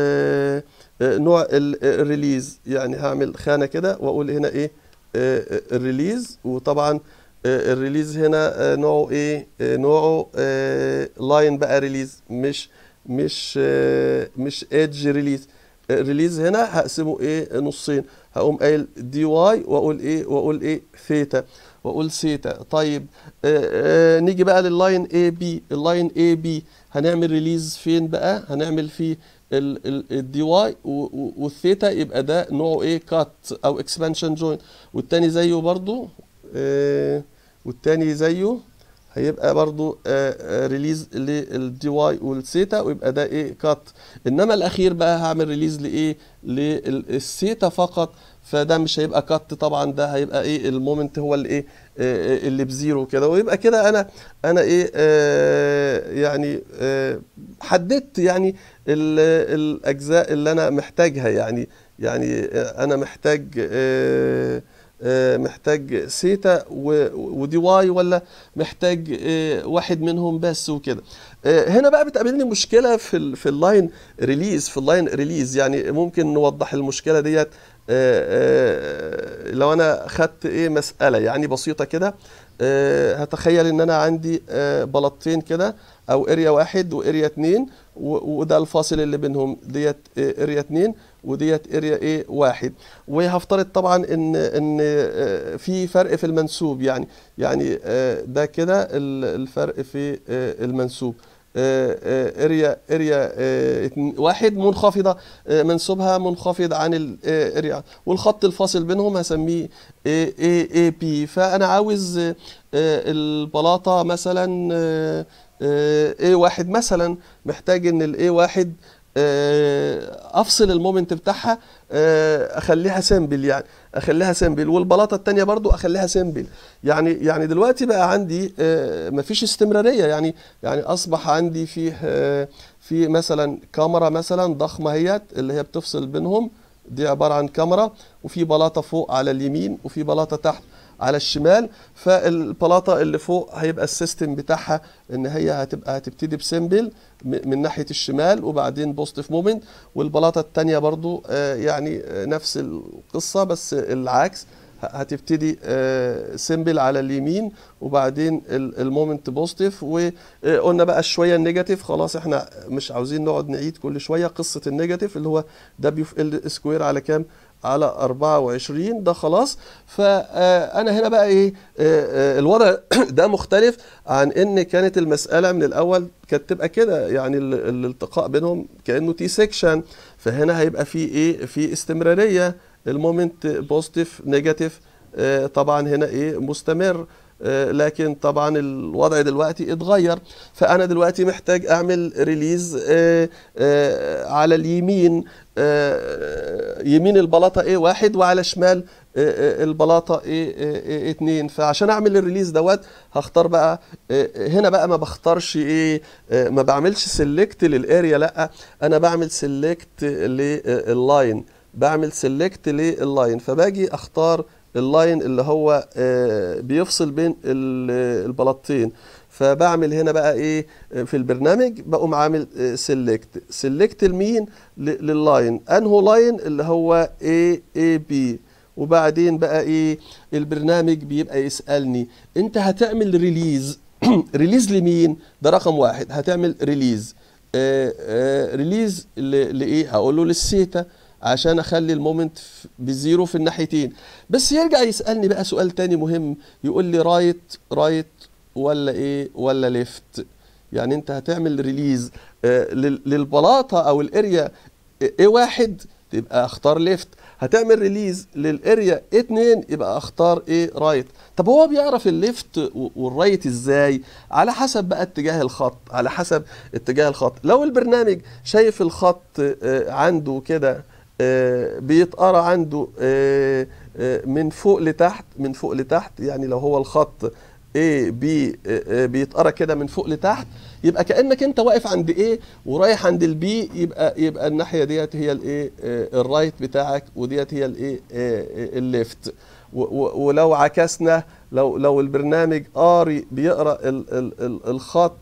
Speaker 1: نوع الريليز يعني هعمل خانه كده واقول هنا ايه الريليز وطبعا الريليز هنا نوعه ايه نوعه لاين بقى ريليز مش مش مش ايدج ريليز ريليز هنا هقسمه ايه نصين هقوم قايل دي واي واقول ايه واقول ايه ثيتا واقول سيتا طيب آآ آآ نيجي بقى لللاين اي بي اللاين اي بي هنعمل ريليز فين بقى هنعمل فيه الدي واي والثيتا يبقى ده نوعه ايه كات او اكسبانشن جوينت والتاني زيه برضو والتاني زيه هيبقى برضو ريليز للدي واي والثيتا ويبقى ده ايه كات انما الاخير بقى هعمل ريليز لايه للثيتا فقط فده مش هيبقى كات طبعا ده هيبقى ايه المومنت هو اللي ايه آه اللي بزيرو كده ويبقى كده انا انا ايه آه يعني آه حددت يعني الاجزاء اللي انا محتاجها يعني يعني انا محتاج آه محتاج سيتا ودي واي ولا محتاج واحد منهم بس وكده هنا بقى بتقابلني مشكله في في اللاين ريليز في اللاين ريليز يعني ممكن نوضح المشكله ديت لو انا خدت ايه مساله يعني بسيطه كده هتخيل ان انا عندي بلاطتين كده او اريا واحد واريا اتنين وده الفاصل اللي بينهم ديت اريا اتنين وديت اريا ايه واحد وهفترض طبعا ان ان في فرق في المنسوب يعني يعني ده كده الفرق في المنسوب اريا اريا واحد منخفضه آه، منسوبها منخفض عن الاريا والخط الفاصل بينهم هسميه اي اي اي بي فانا عاوز آه، البلاطه مثلا اي واحد مثلا محتاج ان الاي واحد آه، افصل المومنت بتاعها آه، اخليها سامبل يعني اخليها سامبل والبلاطه التانية برضو اخليها سامبل يعني يعني دلوقتي بقى عندي آه، مفيش استمراريه يعني يعني اصبح عندي فيه في مثلا كاميرا مثلا ضخمه هيت اللي هي بتفصل بينهم دي عباره عن كاميرا وفي بلاطه فوق على اليمين وفي بلاطه تحت على الشمال فالبلاطه اللي فوق هيبقى السيستم بتاعها ان هي هتبقى هتبتدي بسمبل من ناحيه الشمال وبعدين بوزيتيف مومنت والبلاطه الثانيه برضو آه، يعني نفس القصه بس العكس هتبتدي سيمبل على اليمين وبعدين المومنت بوزيتيف وقلنا بقى شويه النيجاتيف خلاص احنا مش عاوزين نقعد نعيد كل شويه قصه النيجاتيف اللي هو دبليو في ال سكوير على كام على 24 ده خلاص فانا هنا بقى ايه آه، آه، الوضع ده مختلف عن ان كانت المساله من الاول كانت تبقى كده يعني الالتقاء بينهم كانه تي سيكشن فهنا هيبقى في ايه في استمراريه المومنت بوزيتيف نيجاتيف طبعا هنا ايه مستمر آه، لكن طبعا الوضع دلوقتي اتغير فانا دلوقتي محتاج اعمل ريليز آه، آه، على اليمين يمين البلاطه ايه واحد وعلى شمال البلاطه ايه اتنين فعشان اعمل الريليز دوت هختار بقى هنا بقى ما بختارش ايه ما بعملش سيلكت للاريا لا انا بعمل سيلكت لللاين بعمل سيلكت لللاين فباجي اختار اللاين اللي هو آه، بيفصل بين البلاطتين فبعمل هنا بقى ايه في البرنامج بقوم عامل سيلكت سيلكت لمين لللاين انهو لاين اللي هو اي اي بي وبعدين بقى ايه البرنامج بيبقى يسالني انت هتعمل ريليز ريليز لمين ده رقم واحد هتعمل ريليز آه آه ريليز لايه هقول له للسيتا عشان اخلي المومنت بزيرو في الناحيتين بس يرجع يسالني بقى سؤال تاني مهم يقول لي رايت رايت ولا ايه ولا ليفت يعني انت هتعمل ريليز آه للبلاطه او الاريا ايه واحد تبقى اختار ليفت هتعمل ريليز للاريا ايه اتنين يبقى اختار ايه رايت طب هو بيعرف الليفت والرايت ازاي على حسب بقى اتجاه الخط على حسب اتجاه الخط لو البرنامج شايف الخط آه، عنده كده آه، بيتقرا عنده آه، آه، من فوق لتحت من فوق لتحت يعني لو هو الخط A B بيتقرا كده من فوق لتحت يبقى كانك انت واقف عند A ورايح عند البي يبقى يبقى الناحيه ديت هي الايه الرايت بتاعك وديت هي الايه الليفت ولو عكسنا لو لو البرنامج قاري بيقرا الخط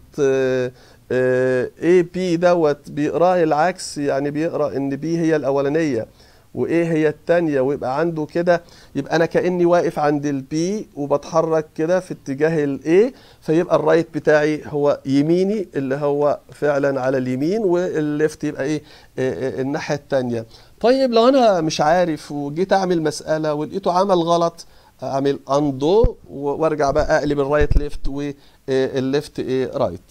Speaker 1: اي بي دوت بيقراه العكس يعني بيقرا ان بي هي الاولانيه وايه هي الثانيه ويبقى عنده كده يبقى انا كاني واقف عند البي وبتحرك كده في اتجاه الاي فيبقى الرايت بتاعي هو يميني اللي هو فعلا على اليمين والليفت يبقى ايه الناحيه الثانيه طيب لو انا مش عارف وجيت اعمل مساله ولقيته عمل غلط اعمل اندو وارجع بقى اقلب الرايت ليفت والليفت ايه رايت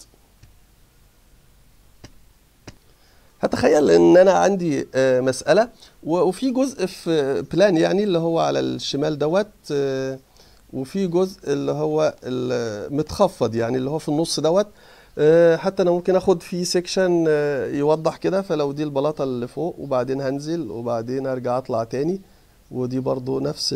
Speaker 1: هتخيل ان انا عندي آه، مساله وفي جزء في بلان يعني اللي هو على الشمال دوت آه، وفي جزء اللي هو المتخفض يعني اللي هو في النص دوت آه، حتى انا ممكن اخد فيه سيكشن يوضح كده فلو دي البلاطه اللي فوق وبعدين هنزل وبعدين ارجع اطلع تاني ودي برضو نفس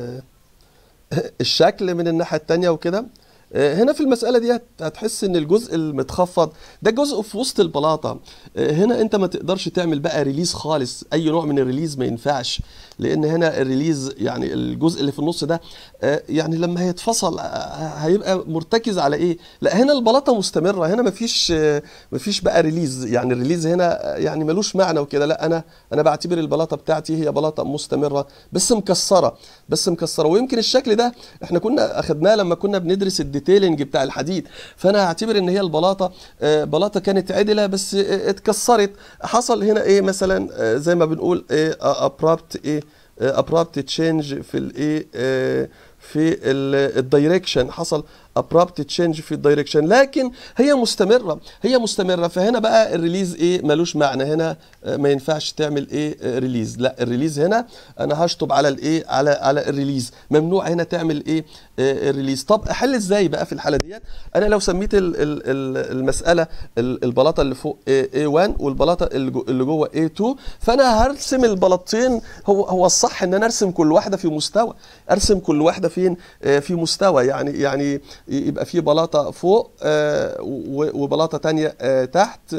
Speaker 1: الشكل من الناحيه التانيه وكده آه، هنا في المسألة دي هتحس ان الجزء المتخفض ده جزء في وسط البلاطة آه، هنا انت ما تقدرش تعمل بقى ريليز خالص اي نوع من الريليز ما ينفعش لان هنا الريليز يعني الجزء اللي في النص ده آه، يعني لما هيتفصل هيبقى مرتكز على ايه لا هنا البلاطة مستمرة هنا مفيش مفيش بقى ريليز يعني الريليز هنا يعني ملوش معنى وكده لا انا انا بعتبر البلاطة بتاعتي هي بلاطة مستمرة بس مكسرة بس مكسرة ويمكن الشكل ده احنا كنا اخدناه لما كنا بندرس الدي الديتيلنج بتاع الحديد فانا هعتبر ان هي البلاطه آه، بلاطه كانت عدله بس آه، اتكسرت حصل هنا ايه مثلا آه، زي ما بنقول ايه ابرابت ايه ابرابت تشينج في الايه في الدايركشن حصل ابرابت تشينج في الدايركشن لكن هي مستمره هي مستمره فهنا بقى الريليز ايه ملوش معنى هنا آه، ما ينفعش تعمل ايه آه، ريليز لا الريليز هنا انا هشطب على الايه على على الريليز ممنوع هنا تعمل ايه آه، الريليز طب احل ازاي بقى في الحاله ديت انا لو سميت ال- ال- ال- المساله ال- البلاطه اللي فوق A1 والبلاطه اللي جو- اللي جوه A2 فانا هرسم البلاطتين هو هو الصح ان انا ارسم كل واحده في مستوى ارسم كل واحده فين آه، في مستوى يعني يعني يبقى في بلاطه فوق آه، و- وبلاطه تانية آه، تحت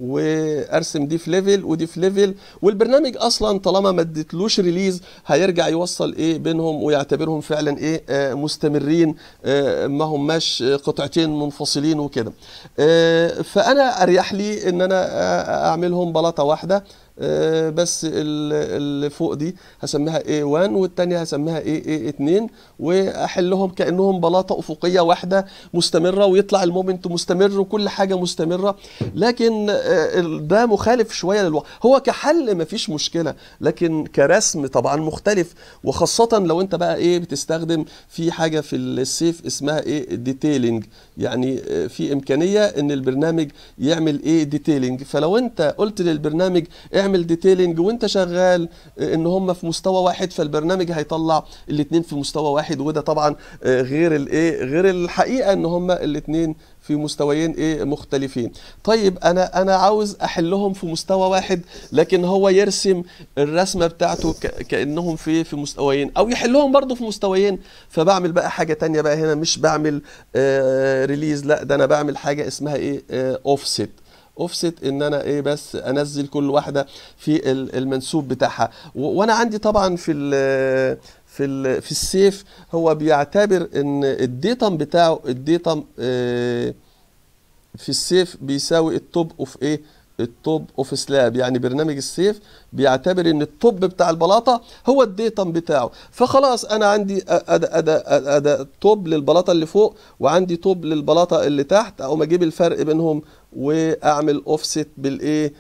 Speaker 1: وارسم دي في ليفل ودي في ليفل والبرنامج اصلا طالما ما اديتلوش ريليز هيرجع يوصل ايه بينهم ويعتبرهم فعلا ايه آه، مستمرين آه، ما هماش قطعتين منفصلين وكده آه، فانا اريح لي ان انا آه، اعملهم بلاطه واحده آه، بس ال- اللي فوق دي هسميها A1 والتانية هسميها A A2 واحلهم كانهم بلاطه افقيه واحده مستمره ويطلع المومنت مستمر وكل حاجه مستمره لكن آه، ال- ده مخالف شويه للواقع هو كحل مفيش مشكله لكن كرسم طبعا مختلف وخاصه لو انت بقى ايه بتستخدم في حاجه في السيف اسمها ايه ديتيلنج يعني آه، في امكانيه ان البرنامج يعمل ايه ديتيلنج فلو انت قلت للبرنامج اعمل ديتيلنج وانت شغال آه، ان هم في مستوى واحد فالبرنامج هيطلع الاثنين في مستوى واحد وده طبعا آه، غير الايه غير الحقيقه ان هم الاثنين في مستويين ايه مختلفين طيب انا انا عاوز احلهم في مستوى واحد لكن هو يرسم الرسمه بتاعته ك- كانهم في في مستويين او يحلهم برضه في مستويين فبعمل بقى حاجه تانية بقى هنا مش بعمل آه ريليز لا ده انا بعمل حاجه اسمها ايه آه اوفست اوفست ان انا ايه بس انزل كل واحده في ال- المنسوب بتاعها و- وانا عندي طبعا في ال في ال في السيف هو بيعتبر ان الديتم بتاعه الديتم آه، في السيف بيساوي التوب اوف ايه التوب اوف سلاب يعني برنامج السيف بيعتبر ان التوب بتاع البلاطه هو الديتم بتاعه فخلاص انا عندي ادا ادا ادا توب للبلاطه اللي فوق وعندي توب للبلاطه اللي تحت اقوم اجيب الفرق بينهم واعمل اوفست بالايه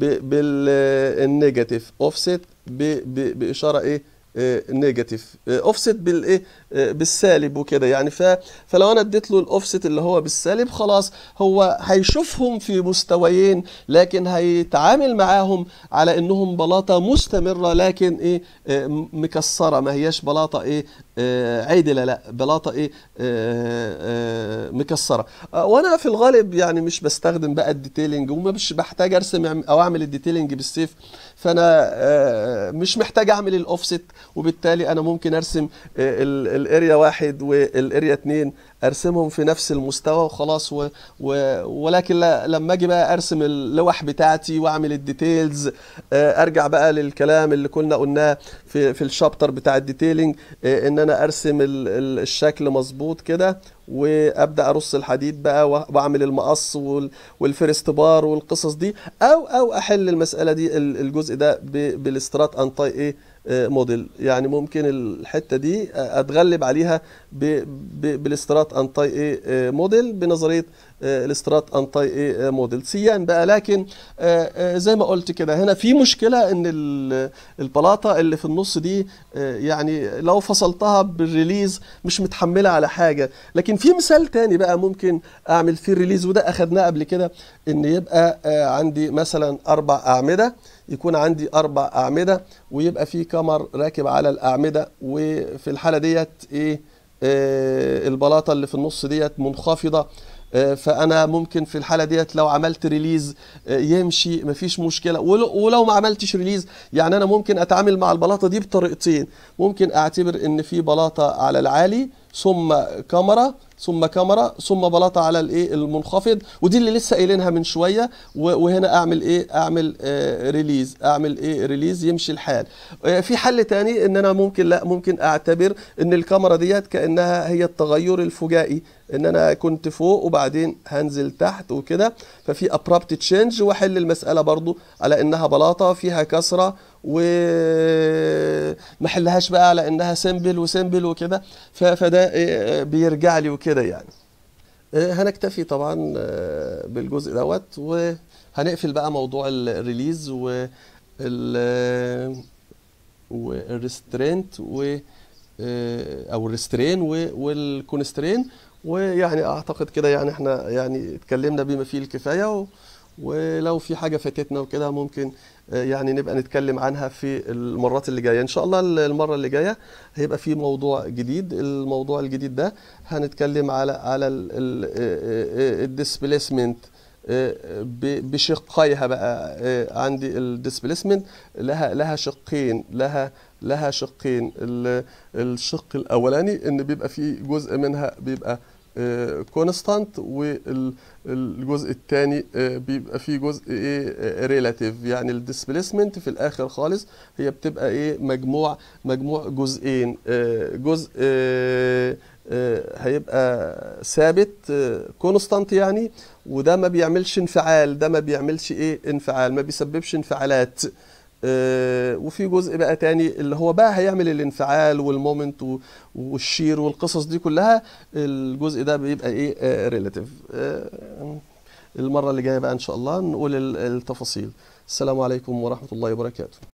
Speaker 1: بالنيجاتيف اوفست باشاره ايه نيجاتيف اوفست بالايه آه، بالسالب وكده يعني ف فلو انا اديت له الاوفست اللي هو بالسالب خلاص هو هيشوفهم في مستويين لكن هيتعامل معاهم على انهم بلاطه مستمره لكن ايه آه، م- مكسره ما هياش بلاطه ايه آه، عدله لا بلاطه ايه آه، آه، مكسره آه، وانا في الغالب يعني مش بستخدم بقى الديتيلنج ومش بحتاج ارسم او اعمل الديتيلنج بالسيف فانا آه، مش محتاج اعمل الاوفست وبالتالي انا ممكن ارسم آه، ال- الاريا واحد والاريا اتنين ارسمهم في نفس المستوى وخلاص و... و... ولكن لا... لما اجي بقى ارسم اللوح بتاعتي واعمل الديتيلز آه، ارجع بقى للكلام اللي كنا قلناه في في الشابتر بتاع الديتيلنج آه، ان انا ارسم ال... ال- الشكل مظبوط كده وابدا ارص الحديد بقى وأ- واعمل المقص وال... والفيرست بار والقصص دي او او احل المساله دي ال- الجزء ده ب... بالاسترات انتاي ايه آه، موديل يعني ممكن الحته دي آه، اتغلب عليها ب... ب... بالاسترات انتاي ايه آه، موديل بنظريه آه، الاسترات انتاي ايه آه، موديل سيان بقى لكن آه، آه، زي ما قلت كده هنا في مشكله ان ال- البلاطه اللي في النص دي آه، يعني لو فصلتها بالريليز مش متحمله على حاجه لكن في مثال تاني بقى ممكن اعمل فيه الريليز وده اخدناه قبل كده ان يبقى آه، عندي مثلا اربع اعمده يكون عندي اربع اعمده ويبقى في كمر راكب على الاعمده وفي الحاله ديت ايه آه، البلاطه اللي في النص ديت منخفضه آه، فانا ممكن في الحاله ديت لو عملت ريليز آه، يمشي مفيش مشكله ولو ولو ما عملتش ريليز يعني انا ممكن اتعامل مع البلاطه دي بطريقتين ممكن اعتبر ان في بلاطه على العالي ثم كاميرا ثم كاميرا ثم بلاطه على الايه المنخفض ودي اللي لسه قايلينها من شويه و- وهنا اعمل ايه اعمل آه ريليز اعمل ايه ريليز يمشي الحال آه في حل تاني ان انا ممكن لا ممكن اعتبر ان الكاميرا ديت كانها هي التغير الفجائي ان انا كنت فوق وبعدين هنزل تحت وكده ففي ابرابت تشينج واحل المساله برضو على انها بلاطه فيها كسره وما احلهاش بقى على انها سيمبل وسيمبل وكده ف- فده آه، بيرجع لي وكده يعني آه، هنكتفي طبعا آه، بالجزء دوت وهنقفل بقى موضوع الريليز وال والريسترينت آه، او الريسترين والكونسترين ويعني اعتقد كده يعني احنا يعني اتكلمنا بما فيه الكفايه و ولو في حاجه فاتتنا وكده ممكن آه، يعني نبقى نتكلم عنها في المرات اللي جايه ان شاء الله المره اللي جايه هيبقى في موضوع جديد الموضوع الجديد ده هنتكلم على على الديسبيسمنت بشقيها بقى آه، عندي الديسبيسمنت لها لها شقين لها لها شقين ال- الشق الاولاني ان بيبقى في جزء منها بيبقى كونستانت والجزء الثاني بيبقى فيه جزء ايه ريلاتيف يعني الديسبيسمنت في الاخر خالص هي بتبقى ايه مجموع مجموع جزئين آه، جزء آه، آه، هيبقى ثابت كونستانت يعني وده ما بيعملش انفعال ده ما بيعملش ايه انفعال ما بيسببش انفعالات آه، وفي جزء بقى تاني اللي هو بقى هيعمل الانفعال والمومنت و- والشير والقصص دي كلها الجزء ده بيبقى ايه ريلاتيف المرة اللي جاية بقى ان شاء الله نقول ال- التفاصيل السلام عليكم ورحمة الله وبركاته